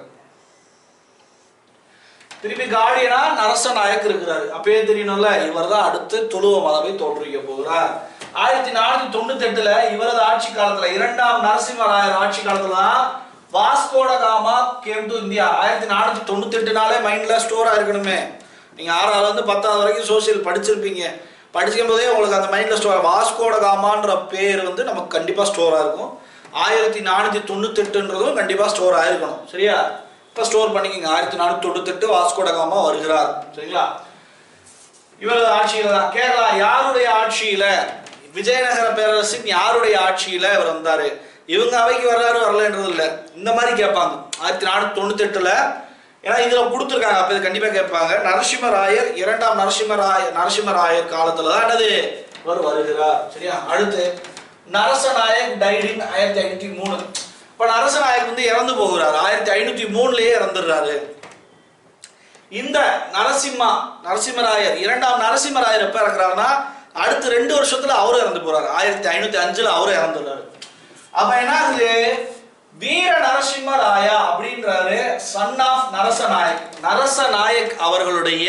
A: திருப்பி கார்டியனா நரச நாயக் இருக்கிறாரு அப்பயே தெரியணும்ல இவர் தான் அடுத்து துளுவ மதவை தோற்றுவிக்க போகிறார் ஆயிரத்தி நானூத்தி தொண்ணூத்தி எட்டுல இவரது ஆட்சி காலத்துல இரண்டாம் நரசிம்மராயர் ஆட்சி காலத்துல தான் Vasco da Gama came to India ஆயிரத்தி நானூத்தி தொண்ணூத்தி எட்டுனாலே மைண்ட்ல ஸ்டோரா இருக்கணுமே நீங்க ஆறாவது இருந்து பத்தாவது வரைக்கும் சோசியல் படிச்சிருப்பீங்க படிக்கும் போதே உங்களுக்கு அந்த மைண்ட்ல ஸ்டோர் வாஸ்கோட காமான்ற பேர் வந்து நமக்கு கண்டிப்பா ஸ்டோரா இருக்கும் ஆயிரத்தி நானூத்தி தொண்ணூத்தி எட்டுன்றதும் கண்டிப்பா ஸ்டோர் ஆயிருக்கணும் சரியா இப்ப ஸ்டோர் பண்ணிக்கோங்க ஆயிரத்தி நானூத்தி தொண்ணூத்தி எட்டு வாஸ்கோட காமா வருகிறார் சரிங்களா இவரது ஆட்சியில தான் கேரளா யாருடைய ஆட்சியில விஜயநகர பேரரசின் யாருடைய ஆட்சியில இவர் வந்தாரு இவங்க அவைக்கு வர்றாரு வரலன்றது இல்ல இந்த மாதிரி கேட்பாங்க ஆயிரத்தி நானூத்தி தொண்ணூத்தி எட்டுல ஏன்னா இதுல கொடுத்துருக்காங்க அப்ப இது கண்டிப்பா கேட்பாங்க நரசிம்மராயர் இரண்டாம் நரசிம்மராயர் நரசிம்மராயர் காலத்துல தான் என்னது இவர் வருகிறார் சரியா அடுத்து நரசநாயக் டைட் இன் ஆயிரத்தி ஐநூத்தி மூணு இப்ப நரசநாயக் வந்து இறந்து போகிறார் ஆயிரத்தி ஐநூத்தி மூணுலயே இறந்துடுறாரு இந்த நரசிம்மா நரசிம்மராயர் இரண்டாம் நரசிம்மராயர் எப்ப இறக்குறாருன்னா அடுத்து ரெண்டு வருஷத்துல அவரும் இறந்து போறாரு ஆயிரத்தி ஐநூத்தி அஞ்சுல அவரும் இறந்துடுறாரு அப்ப என்ன ஆகுது வீர நரசிம்மராயா அப்படின்றாரு சன் ஆஃப் நரசநாயக் நரசநாயக் அவர்களுடைய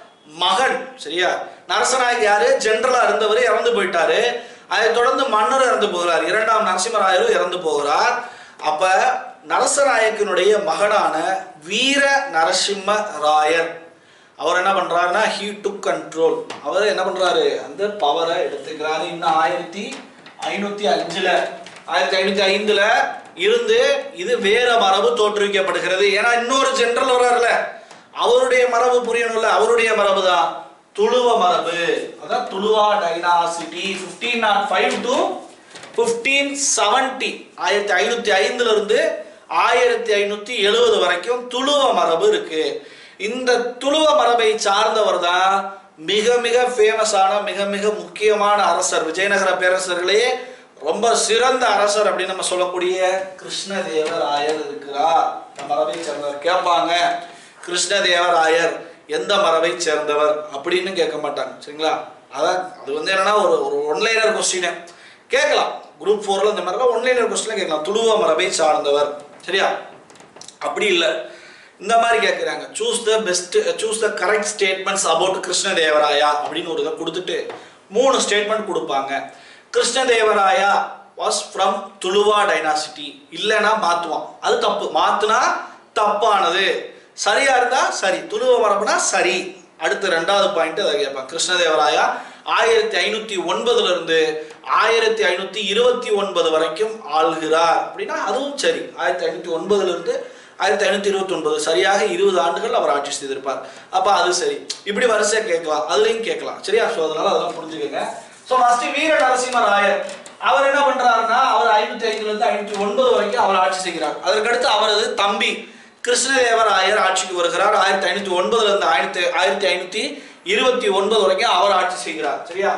A: மகன் சரியா நரசநாயக் யாரு ஜெனரலா இருந்தவர் இறந்து போயிட்டாரு அதை தொடர்ந்து மன்னர் இறந்து போகிறார் இரண்டாம் நரசிம்மராயரும் இறந்து போகிறார் அப்ப நரசநாயக்கனுடைய மகனான வீர நரசிம்ம ராயர் அவர் என்ன பண்றாருன்னா ஹீ டு கண்ட்ரோல் அவர் என்ன பண்றாரு அந்த பவரை எடுத்துக்கிறாரு இன்னும் ஆயிரத்தி ஐநூத்தி அஞ்சுல ஆயிரத்தி ஐநூத்தி ஐந்துல இருந்து இது வேற மரபு தோற்றுவிக்கப்படுகிறது ஏன்னா இன்னொரு ஜெனரல் வர்றாருல அவருடைய மரபு புரியணும்ல அவருடைய மரபு தான் துளுவ மரபு அதான் Tuluva dynasty fifteen nought five to fifteen seventy ஆயிரத்தி ஐநூத்தி ஐந்துல இருந்து ஆயிரத்தி ஐநூத்தி எழுபது வரைக்கும் துளுவ மரபு இருக்கு இந்த துளுவ மரபை சார்ந்தவர் தான் மிக மிக ஃபேமஸான மிக மிக முக்கியமான அரசர் விஜயநகர பேரரசர்களே ரொம்ப சிறந்த அரசர் அப்படின்னு நம்ம சொல்லக்கூடிய கிருஷ்ணதேவராயர் இருக்கிறார் இந்த மரபை சேர்ந்தவர் கேட்பாங்க கிருஷ்ணதேவராயர் எந்த மரபை சேர்ந்தவர் அப்படின்னு கேட்க மாட்டாங்க சரிங்களா அதான் அது வந்து என்னன்னா ஒரு ஒரு ஒன்லைனர் கொஸ்டின் கேட்கலாம் குரூப் ஃபோர்ல இந்த மாதிரிலாம் ஒன்லைனர் கொஸ்டின் கேட்கலாம் துளுவ மரபை சார்ந்தவர் சரியா அப்படி இல்லை இந்த மாதிரி கேட்குறாங்க choose the best choose the correct statements about Krishnadevaraya அப்படின்னு ஒரு இதை கொடுத்துட்டு மூணு ஸ்டேட்மெண்ட் கொடுப்பாங்க Krishnadevaraya was from Tuluva dynasty இல்லைன்னா மாத்துவான் அது தப்பு மாத்துனா தப்பானது சரியா இருந்தா சரி துளுவ மரபுனா சரி அடுத்து ரெண்டாவது பாயிண்ட் அதை கேட்பான் கிருஷ்ணதேவராயா ஆயிரத்தி ஐநூத்தி ஒன்பதுல இருந்து ஆயிரத்தி ஐநூத்தி இருபத்தி ஒன்பது வரைக்கும் ஆள்கிறார் அப்படின்னா அதுவும் சரி ஆயிரத்தி ஐநூத்தி ஒன்பதுல இருந்து ஆயிரத்தி ஐநூத்தி இருபத்தி ஒன்பது சரியாக இருபது ஆண்டுகள் அவர் ஆட்சி செய்திருப்பார் அப்ப அது சரி இப்படி வரிசையா கேட்கலாம் அதுலயும் கேட்கலாம் சரியா ஸோ அதனால அதெல்லாம் புரிஞ்சுக்கங்க ஸோ ஃபர்ஸ்ட் வீர நரசிம்ம ராயர் அவர் என்ன பண்றாருன்னா அவர் ஐநூத்தி ஐந்துல இருந்து ஐநூத்தி ஒன்பது வரைக்கும் அவர் ஆட்சி செய்கிறார் அதற்கடுத்து அவரது தம்பி கிருஷ்ணதேவராயர் ஆட்சிக்கு வருகிறார் ஆயிரத்தி ஐநூத்தி ஒன்பதுல இருந்து ஆயிரத்தி ஆயிரத்தி ஐநூத்தி இருபத்தி ஒன்பது வரைக்கும் அவர் ஆட்சி செய்கிறார் சரியா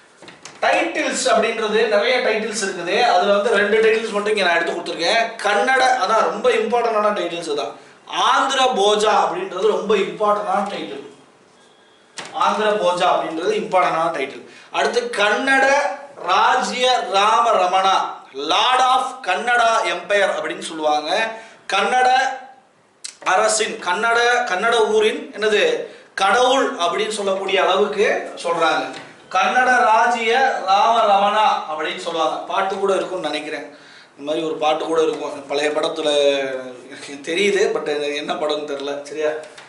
A: டைட்டில்ஸ் அப்படின்றது நிறைய டைட்டில்ஸ் இருக்குது அதுல வந்து ரெண்டு டைட்டில்ஸ் மட்டும் இங்க நான் எடுத்து கொடுத்துருக்கேன் கன்னட அதான் ரொம்ப இம்பார்ட்டன்டான டைட்டில்ஸ் தான் ஆந்திர போஜா அப்படின்றது ரொம்ப இம்பார்ட்டன்டான டைட்டில் ஆந்திர போஜா அப்படின்றது இம்பார்ட்டன்டான டைட்டில் அடுத்து Kannada Rajya Rama Ramana lord of Kannada empire அப்படின்னு சொல்லுவாங்க கன்னட அரசின் கன்னட கன்னட ஊரின் என்னது கடவுள் அப்படின்னு சொல்லக்கூடிய அளவுக்கு சொல்றாங்க கன்னட ராஜ்ய ராம ரமணா அப்படின்னு சொல்லுவாங்க பாட்டு கூட இருக்கும்னு நினைக்கிறேன் இந்த மாதிரி ஒரு பாட்டு கூட இருக்கும் பழைய படத்துல எனக்கு தெரியுது பட் என்ன படம்னு தெரியல சரியா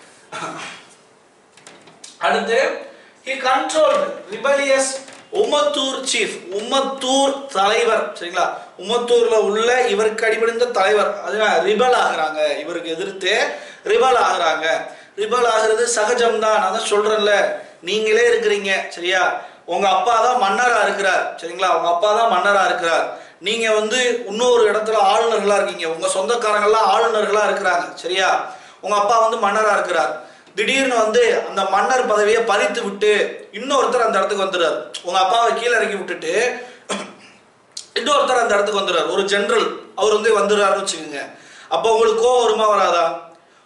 A: அடுத்து he controlled rebellious Ummathur chief Ummathur தலைவர் சரிங்களா உமத்தூர்ல உள்ள இவருக்கு அடிபடிந்த தலைவர் அது ரிபல் ஆகுறாங்க இவருக்கு எதிர்த்து ரிபல் ஆகுறாங்க ரிபல் ஆகுறது சகஜம்தான் நான் தான் சொல்றேன்ல நீங்களே இருக்கிறீங்க சரியா உங்க அப்பா தான் மன்னரா இருக்கிறார் சரிங்களா உங்க அப்பா தான் மன்னரா இருக்கிறார் நீங்க வந்து இன்னொரு இடத்துல ஆளுநர்களா இருக்கீங்க உங்க சொந்தக்காரங்கெல்லாம் ஆளுநர்களா இருக்கிறாங்க சரியா உங்க அப்பா வந்து மன்னரா இருக்கிறார் திடீர்னு வந்து அந்த மன்னர் பதவியை பறித்து விட்டு இன்னொருத்தர் அந்த இடத்துக்கு வந்துடுறாரு உங்க அப்பாவை கீழே இறக்கி விட்டுட்டு இன்னொருத்தர் அந்த இடத்துக்கு வந்துடுறாரு ஒரு ஜெனரல் அவர் வந்து வந்துடுறாருன்னு வச்சுக்கோங்க அப்போ உங்களுக்கு கோவம் வருமா வராதா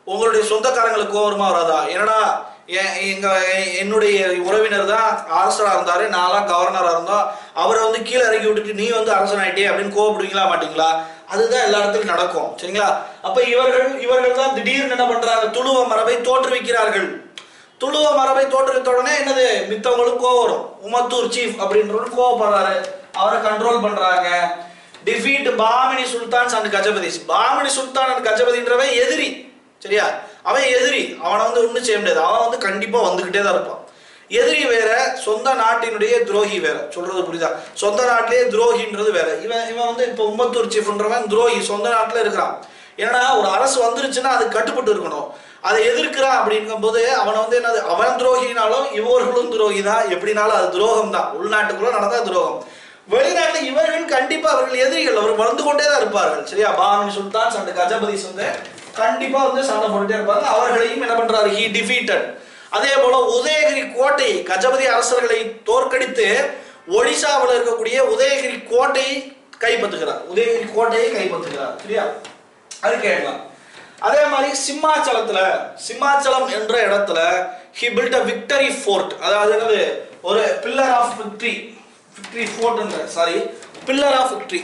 A: உங்களுடைய சொந்தக்காரங்களுக்கு கோவம் வருமா வராதா என்னடா எ- எங்க எ- என்னுடைய உறவினர் தான் அரசரா இருந்தாரு நான்லாம் கவர்னரா இருந்தோம் அவரை வந்து கீழே இறக்கி விட்டுட்டு நீ வந்து அரசன் ஆயிட்டே அப்படின்னு கோவப்படுவீங்களா மாட்டீங்களா அதுதான் எல்லா இடத்துலையும் நடக்கும் சரிங்களா அப்ப இவர்கள் இவர்கள் தான் திடீர்னு என்ன பண்றாங்க துளுவ மரபை தோற்றுவிக்கிறார்கள் துளுவ மரபை தோற்றுவித்த உடனே என்னது மித்தவங்களுக்கு கோவம் வரும் உமத்தூர் சீஃப் அப்படின்றவரு கோவப்படுறாரு அவரை கண்ட்ரோல் பண்றாங்க defeat Bahmani sultans and Gajapatis Bahmani sultan and கஜபதின்றவன் எதிரி சரியா அவன் எதிரி அவனை வந்து ஒன்றும் செய்ய முடியாது அவன் வந்து கண்டிப்பா வந்துகிட்டே தான் இருப்பான் எதிரி வேற சொந்த நாட்டினுடைய துரோகி வேற சொல்றது புரியுதா சொந்த நாட்டிலேயே துரோகின்றது வேற இவன் இவன் வந்து இப்போ உம்மத்தூர் சீஃப்ன்றவன் துரோகி சொந்த நாட்டில் இருக்கிறான் ஏன்னா ஒரு அரசு வந்துருச்சுன்னா அது கட்டுப்பட்டு இருக்கணும் அதை எதிர்க்கிறான் அப்படிங்கும்போது அவனை வந்து என்னது அவன் துரோகினாலும் இவர்களும் துரோகி தான் எப்படினாலும் அது துரோகம் தான் உள்நாட்டுக்குள்ள நடந்தா துரோகம் வெளிநாட்டில் இவர்கள் கண்டிப்பா அவர்கள் எதிரிகள் அவர் வளர்ந்து கொண்டே தான் இருப்பார்கள் சரியா பாமன் சுல்தான் அண்ட் கஜபதிஸ் வந்து கண்டிப்பா வந்து சண்டை போட்டுட்டே இருப்பாங்க அவர்களையும் என்ன பண்றாரு ஹி டிஃபீட்டட் அதே போல உதயகிரி கோட்டை கஜபதி அரசர்களை தோற்கடித்து ஒடிசாவில் இருக்கக்கூடிய உதயகிரி கோட்டையை கைப்பற்றுகிறார் உதயகிரி கோட்டையை கைப்பற்றுகிறார் சரியா அது கேட்கலாம் அதே மாதிரி சிம்மாச்சலத்துல சிம்மாச்சலம் என்ற இடத்துல he built a victory fort அதாவது என்னது ஒரு பில்லர் ஆஃப் விக்டரி விக்டரி ஃபோர்ட்ன்ற சாரி பில்லர் ஆஃப் விக்டரி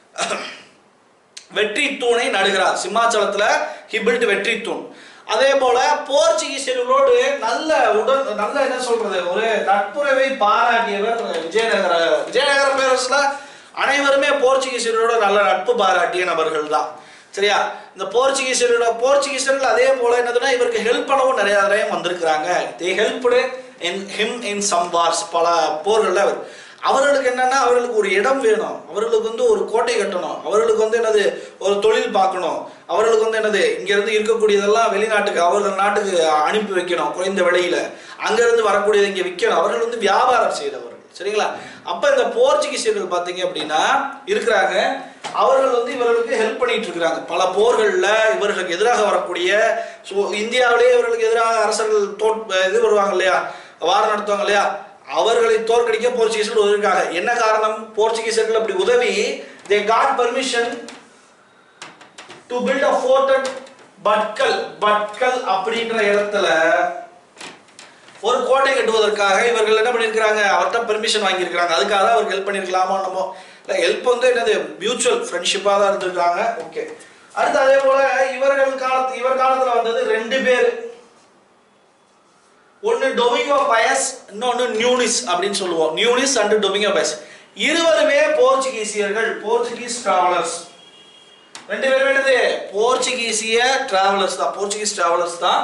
A: வெற்றி தூணை நடுகிறார் சிம்மாச்சலத்துல ஹி பில்ட் வெற்றி தூண் அதே போல போர்ச்சுகீசியர்களோடு நல்ல உடல் நல்ல என்ன சொல்றது ஒரு நட்புறவை பாராட்டியவர் விஜயநகர விஜயநகர பேரரசுல அனைவருமே போர்ச்சுகீசியர்களோட நல்ல நட்பு பாராட்டிய நபர்கள் தான் சரியா இந்த போர்ச்சுகீசியரோட போர்ச்சுகீசியர்கள் அதே போல என்னதுன்னா இவருக்கு ஹெல்ப் பண்ணவும் நிறைய தடவை வந்திருக்கிறாங்க they helped in him in some wars பல போர்கள்ல அவர் அவர்களுக்கு என்னன்னா அவர்களுக்கு ஒரு இடம் வேணும் அவர்களுக்கு வந்து ஒரு கோட்டை கட்டணும் அவர்களுக்கு வந்து என்னது ஒரு தொழில் பார்க்கணும் அவர்களுக்கு வந்து என்னது இங்க இருந்து இருக்கக்கூடியதெல்லாம் வெளிநாட்டுக்கு அவர்கள் நாட்டுக்கு அனுப்பி வைக்கணும் குறைந்த விலையில அங்க இருந்து வரக்கூடியதை இங்க விற்கணும் அவர்கள் வந்து வியாபாரம் செய்தவர்கள் சரிங்களா அப்ப இந்த போர்ச்சுகீசியர்கள் பாத்தீங்க அப்படின்னா இருக்கிறாங்க அவர்கள் வந்து இவர்களுக்கு ஹெல்ப் பண்ணிட்டு இருக்கிறாங்க பல போர்கள்ல இவர்களுக்கு எதிராக வரக்கூடிய ஸோ இந்தியாவிலேயே இவர்களுக்கு எதிராக அரசர்கள் தோற் இது வருவாங்க இல்லையா வாரம் நடத்துவாங்க இல்லையா அவர்களை தோற்கடிக்க போர்ச்சுகீசர்கள் உதவிருக்காங்க என்ன காரணம் போர்ச்சுகீசர்கள் அப்படி உதவி they got permission to build a fort at Bhatkal Bhatkal அப்படின்ற இடத்துல ஒரு கோட்டை கட்டுவதற்காக இவர்கள் என்ன பண்ணியிருக்கிறாங்க அவர்கிட்ட பெர்மிஷன் வாங்கியிருக்கிறாங்க அதுக்காக தான் அவருக்கு ஹெல்ப் பண்ணியிருக்கலாமா நம்ம இல்லை ஹெல்ப் வந்து என்னது மியூச்சுவல் ஃப்ரெண்ட்ஷிப்பாக தான் இருந்திருக்காங்க ஓகே அடுத்து அதே போல இவர்கள் காலத்து இவர் காலத்துல வந்தது ரெண்டு பேர் ஒன்னு டொமிங்கோ பயஸ் இன்னொன்னு நியூனிஸ் அப்படின்னு சொல்லுவோம் நியூனிஸ் அண்ட் டொமிங்கோ பயஸ் இருவருமே போர்ச்சுகீசியர்கள் போர்ச்சுகீஸ் டிராவலர்ஸ் ரெண்டு பேரும் என்னது போர்ச்சுகீசிய டிராவலர்ஸ் தான் போர்ச்சுகீஸ் டிராவலர்ஸ் தான்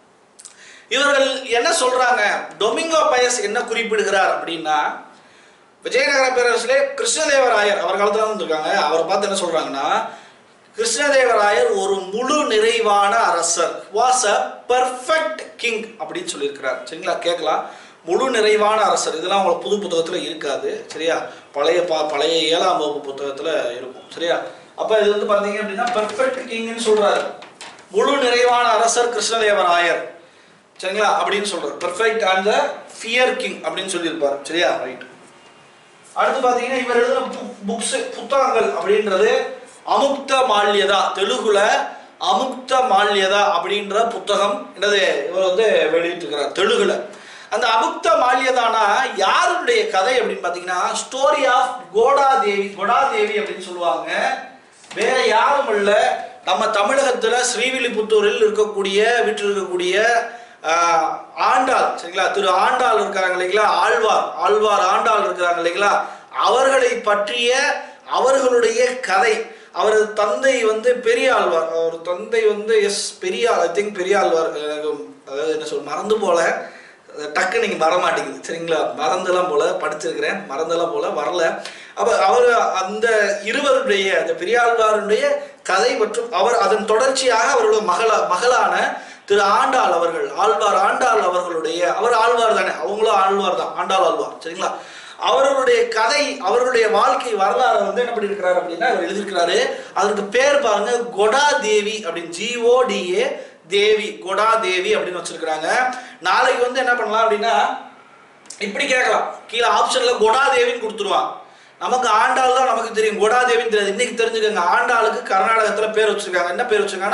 A: இவர்கள் என்ன சொல்றாங்க டொமிங்கோ பயஸ் என்ன குறிப்பிடுகிறார் அப்படின்னா விஜயநகர பேரரசிலே கிருஷ்ணதேவராயர் அவர் காலத்துல தான் வந்திருக்காங்க அவரை பார்த்து என்ன சொல்றாங்கன்னா கிருஷ்ணதேவராயர் ஒரு முழு நிறைவான அரசர் வாஸ் அ பெர்ஃபெக்ட் கிங் அப்படின்னு சொல்லியிருக்கிறார் சரிங்களா கேட்கலாம் முழு நிறைவான அரசர் இதெல்லாம் உங்களுக்கு புது புத்தகத்துல இருக்காது சரியா பழைய பா பழைய ஏழாம் வகுப்பு புத்தகத்துல இருக்கும் சரியா அப்ப இது வந்து பாத்தீங்க அப்படின்னா பெர்ஃபெக்ட் கிங்னு சொல்றாரு முழு நிறைவான அரசர் கிருஷ்ணதேவராயர் சரிங்களா அப்படின்னு சொல்றாரு perfect and the fear king அப்படின்னு சொல்லியிருப்பாரு சரியா ரைட் அடுத்து பாத்தீங்கன்னா இவர் எழுதின புக்ஸ் புத்தகங்கள் அப்படின்றது அமுக்த மால்யதா தெலுங்குல அமுக்த மால்யதா அப்படின்ற புத்தகம் என்னது இவர் வந்து வெளியிட்டிருக்கிறார் தெலுங்குல அந்த அமுக்த மால்யதானா யாருடைய கதை அப்படின்னு பாத்தீங்கன்னா ஸ்டோரி ஆஃப் கோடா தேவி கோடா தேவி அப்படின்னு சொல்லுவாங்க வேற யாரும் இல்ல நம்ம தமிழகத்துல ஸ்ரீவில்லிபுத்தூரில் இருக்கக்கூடிய வீட்டில் இருக்கக்கூடிய ஆஹ், ஆண்டாள் சரிங்களா திரு ஆண்டாள் இருக்காங்க இல்லைங்களா ஆழ்வார் ஆழ்வார் ஆண்டாள் இருக்கிறாங்க இல்லைங்களா அவர்களை பற்றிய அவர்களுடைய கதை அவரது தந்தை வந்து பெரிய ஆழ்வார் அவர் தந்தை வந்து எஸ் பெரிய ஐ திங்க் பெரிய ஆழ்வார் எனக்கு அதாவது என்ன சொல் மறந்து போல டக்கு நீங்க வர மாட்டேங்குது சரிங்களா மறந்தெல்லாம் போல படிச்சிருக்கிறேன் மறந்தெல்லாம் போல வரல அப்ப அவர் அந்த இருவருடைய அந்த பெரியாழ்வாருடைய கதை மற்றும் அவர் அதன் தொடர்ச்சியாக அவருடைய மகளா மகளான திரு ஆண்டாள் அவர்கள் ஆழ்வார் ஆண்டாள் அவர்களுடைய அவர் ஆழ்வார் தானே அவங்களும் ஆழ்வார் தான் ஆண்டாள் ஆழ்வார் சரிங்களா அவர்களுடைய கதை அவர்களுடைய வாழ்க்கை வரலாறு வந்து என்ன பண்ணியிருக்கிறாரு அப்படின்னா அவர் எழுதியிருக்கிறாரு அதற்கு பேர் பாருங்க கொடா தேவி அப்படின்னு ஜிஓடிஏ தேவி கொடா தேவி அப்படின்னு வச்சிருக்கிறாங்க நாளைக்கு வந்து என்ன பண்ணலாம் அப்படின்னா இப்படி கேட்கலாம் கீழே ஆப்ஷன்ல கொடாதேவின்னு கொடுத்துருவான் நமக்கு ஆண்டாள் தான் நமக்கு தெரியும் கொடாதேவின்னு தெரியாது இன்னைக்கு தெரிஞ்சுக்கோங்க ஆண்டாளுக்கு கர்நாடகத்துல பேர் வச்சிருக்காங்க என்ன பேர் வச்சிருக்காங்கன்னா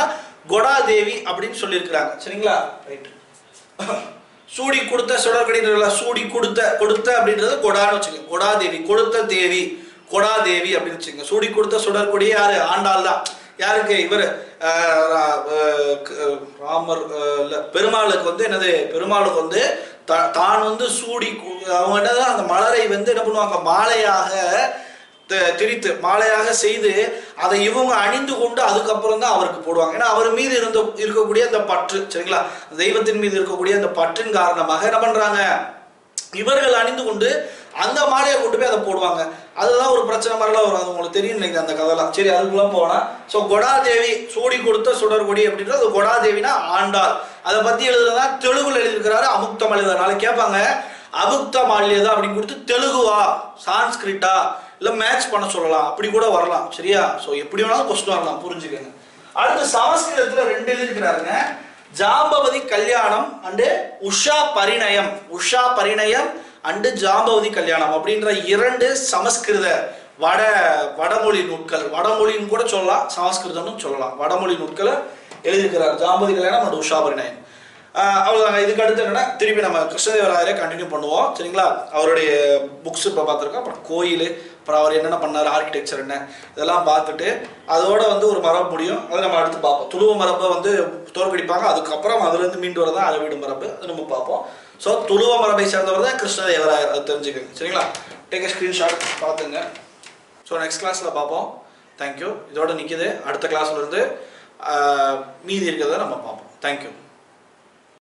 A: கொடா தேவி அப்படின்னு சொல்லியிருக்கிறாங்க சரிங்களா ரைட் சூடி கொடுத்த சுடற்கடின்றதுல சூடி கொடுத்த கொடுத்த அப்படின்றது கொடான்னு வச்சுங்க கொடா தேவி கொடுத்த தேவி கொடா தேவி அப்படின்னு வச்சுங்க சூடி கொடுத்த சுடற்கொடி யாரு ஆண்டாள் தான் யாருக்கு இவர் ராமர் அஹ், இல்ல பெருமாளுக்கு வந்து என்னது பெருமாளுக்கு வந்து த- தான் வந்து சூடி கு- அவங்க என்னது அந்த மலரை வந்து என்ன பண்ணுவாங்க மாலையாக த- திரித்து மாலையாக செய்து அதை இவங்க அணிந்து கொண்டு அதுக்கப்புறம் தான் அவருக்கு போடுவாங்க ஏன்னா அவர் மீது இருந்த இருக்கக்கூடிய அந்த பற்று சரிங்களா தெய்வத்தின் மீது இருக்கக்கூடிய அந்த பற்றின் காரணமாக என்ன பண்றாங்க இவர்கள் அணிந்து கொண்டு அந்த மாலையை கொண்டு போய் அதை போடுவாங்க அதுதான் ஒரு பிரச்சனை மாதிரிலாம் வரும் அது உங்களுக்கு தெரியும் நினைக்கிறேன் அந்த கதைலாம் சரி அதுக்குள்ள போனா ஸோ கொடாதேவி சூடி கொடுத்த சுடர்கொடி அப்படின்றது அது கொடாதேவினா ஆண்டாள் அதை பத்தி எழுதுறதா தெலுங்குல எழுதியிருக்கிறாரு அமுக்தம் எழுதுறதுனால கேட்பாங்க அபுக்த மால்யதா அப்படின்னு கொடுத்து தெலுங்குவா சான்ஸ்கிரிட்டா இல்லை மேட்ச் பண்ண சொல்லலாம் அப்படி கூட வரலாம் சரியா ஸோ எப்படி வேணாலும் கொஸ்டின் வரலாம் புரிஞ்சுக்கங்க அடுத்து சமஸ்கிருதத்துல ரெண்டு எழுதியிருக்கிறாருங்க ஜாம்பவதி கல்யாணம் அண்டு உஷா பரிணயம் உஷா பரிணயம் அண்டு ஜாம்பவதி கல்யாணம் அப்படின்ற இரண்டு சமஸ்கிருத வட வடமொழி நூட்கள் வடமொழின்னு கூட சொல்லலாம் சமஸ்கிருதம்னு சொல்லலாம் வடமொழி நூட்களை எழுதியிருக்கிறார் ஜாம்பவதி கல்யாணம் அண்ட் உஷா பரிணயம் ஆஹ் அவ்வளவுதாங்க இதுக்கு அடுத்து என்னன்னா திருப்பி நம்ம கிருஷ்ணதேவராயரை கண்டினியூ பண்ணுவோம் சரிங்களா அவருடைய புக்ஸ் இப்போ பார்த்துருக்கோம் அப்புறம் கோயில் அப்புறம் அவர் என்னென்ன பண்ணார் ஆர்கிடெக்சர் என்ன இதெல்லாம் பார்த்துட்டு அதோட வந்து ஒரு மரபு முடியும் அதை நம்ம அடுத்து பார்ப்போம் துளுவ மரபை வந்து தோற்கடிப்பாங்க அதுக்கப்புறம் அதுலேருந்து மீண்டு வரதான் அளவீடு மரபு அது நம்ம பார்ப்போம் ஸோ துளுவ மரபை சேர்ந்தவர் தான் கிருஷ்ணதேவராயர் அது தெரிஞ்சுக்கங்க சரிங்களா டேக் ஸ்க்ரீன்ஷாட் பார்த்துங்க ஸோ நெக்ஸ்ட் கிளாஸில் பார்ப்போம் தேங்க்யூ இதோட நிற்கிது அடுத்த கிளாஸ்ல இருந்து ஆஹ் மீதி இருக்கிறத நம்ம பார்ப்போம் தேங்க்யூ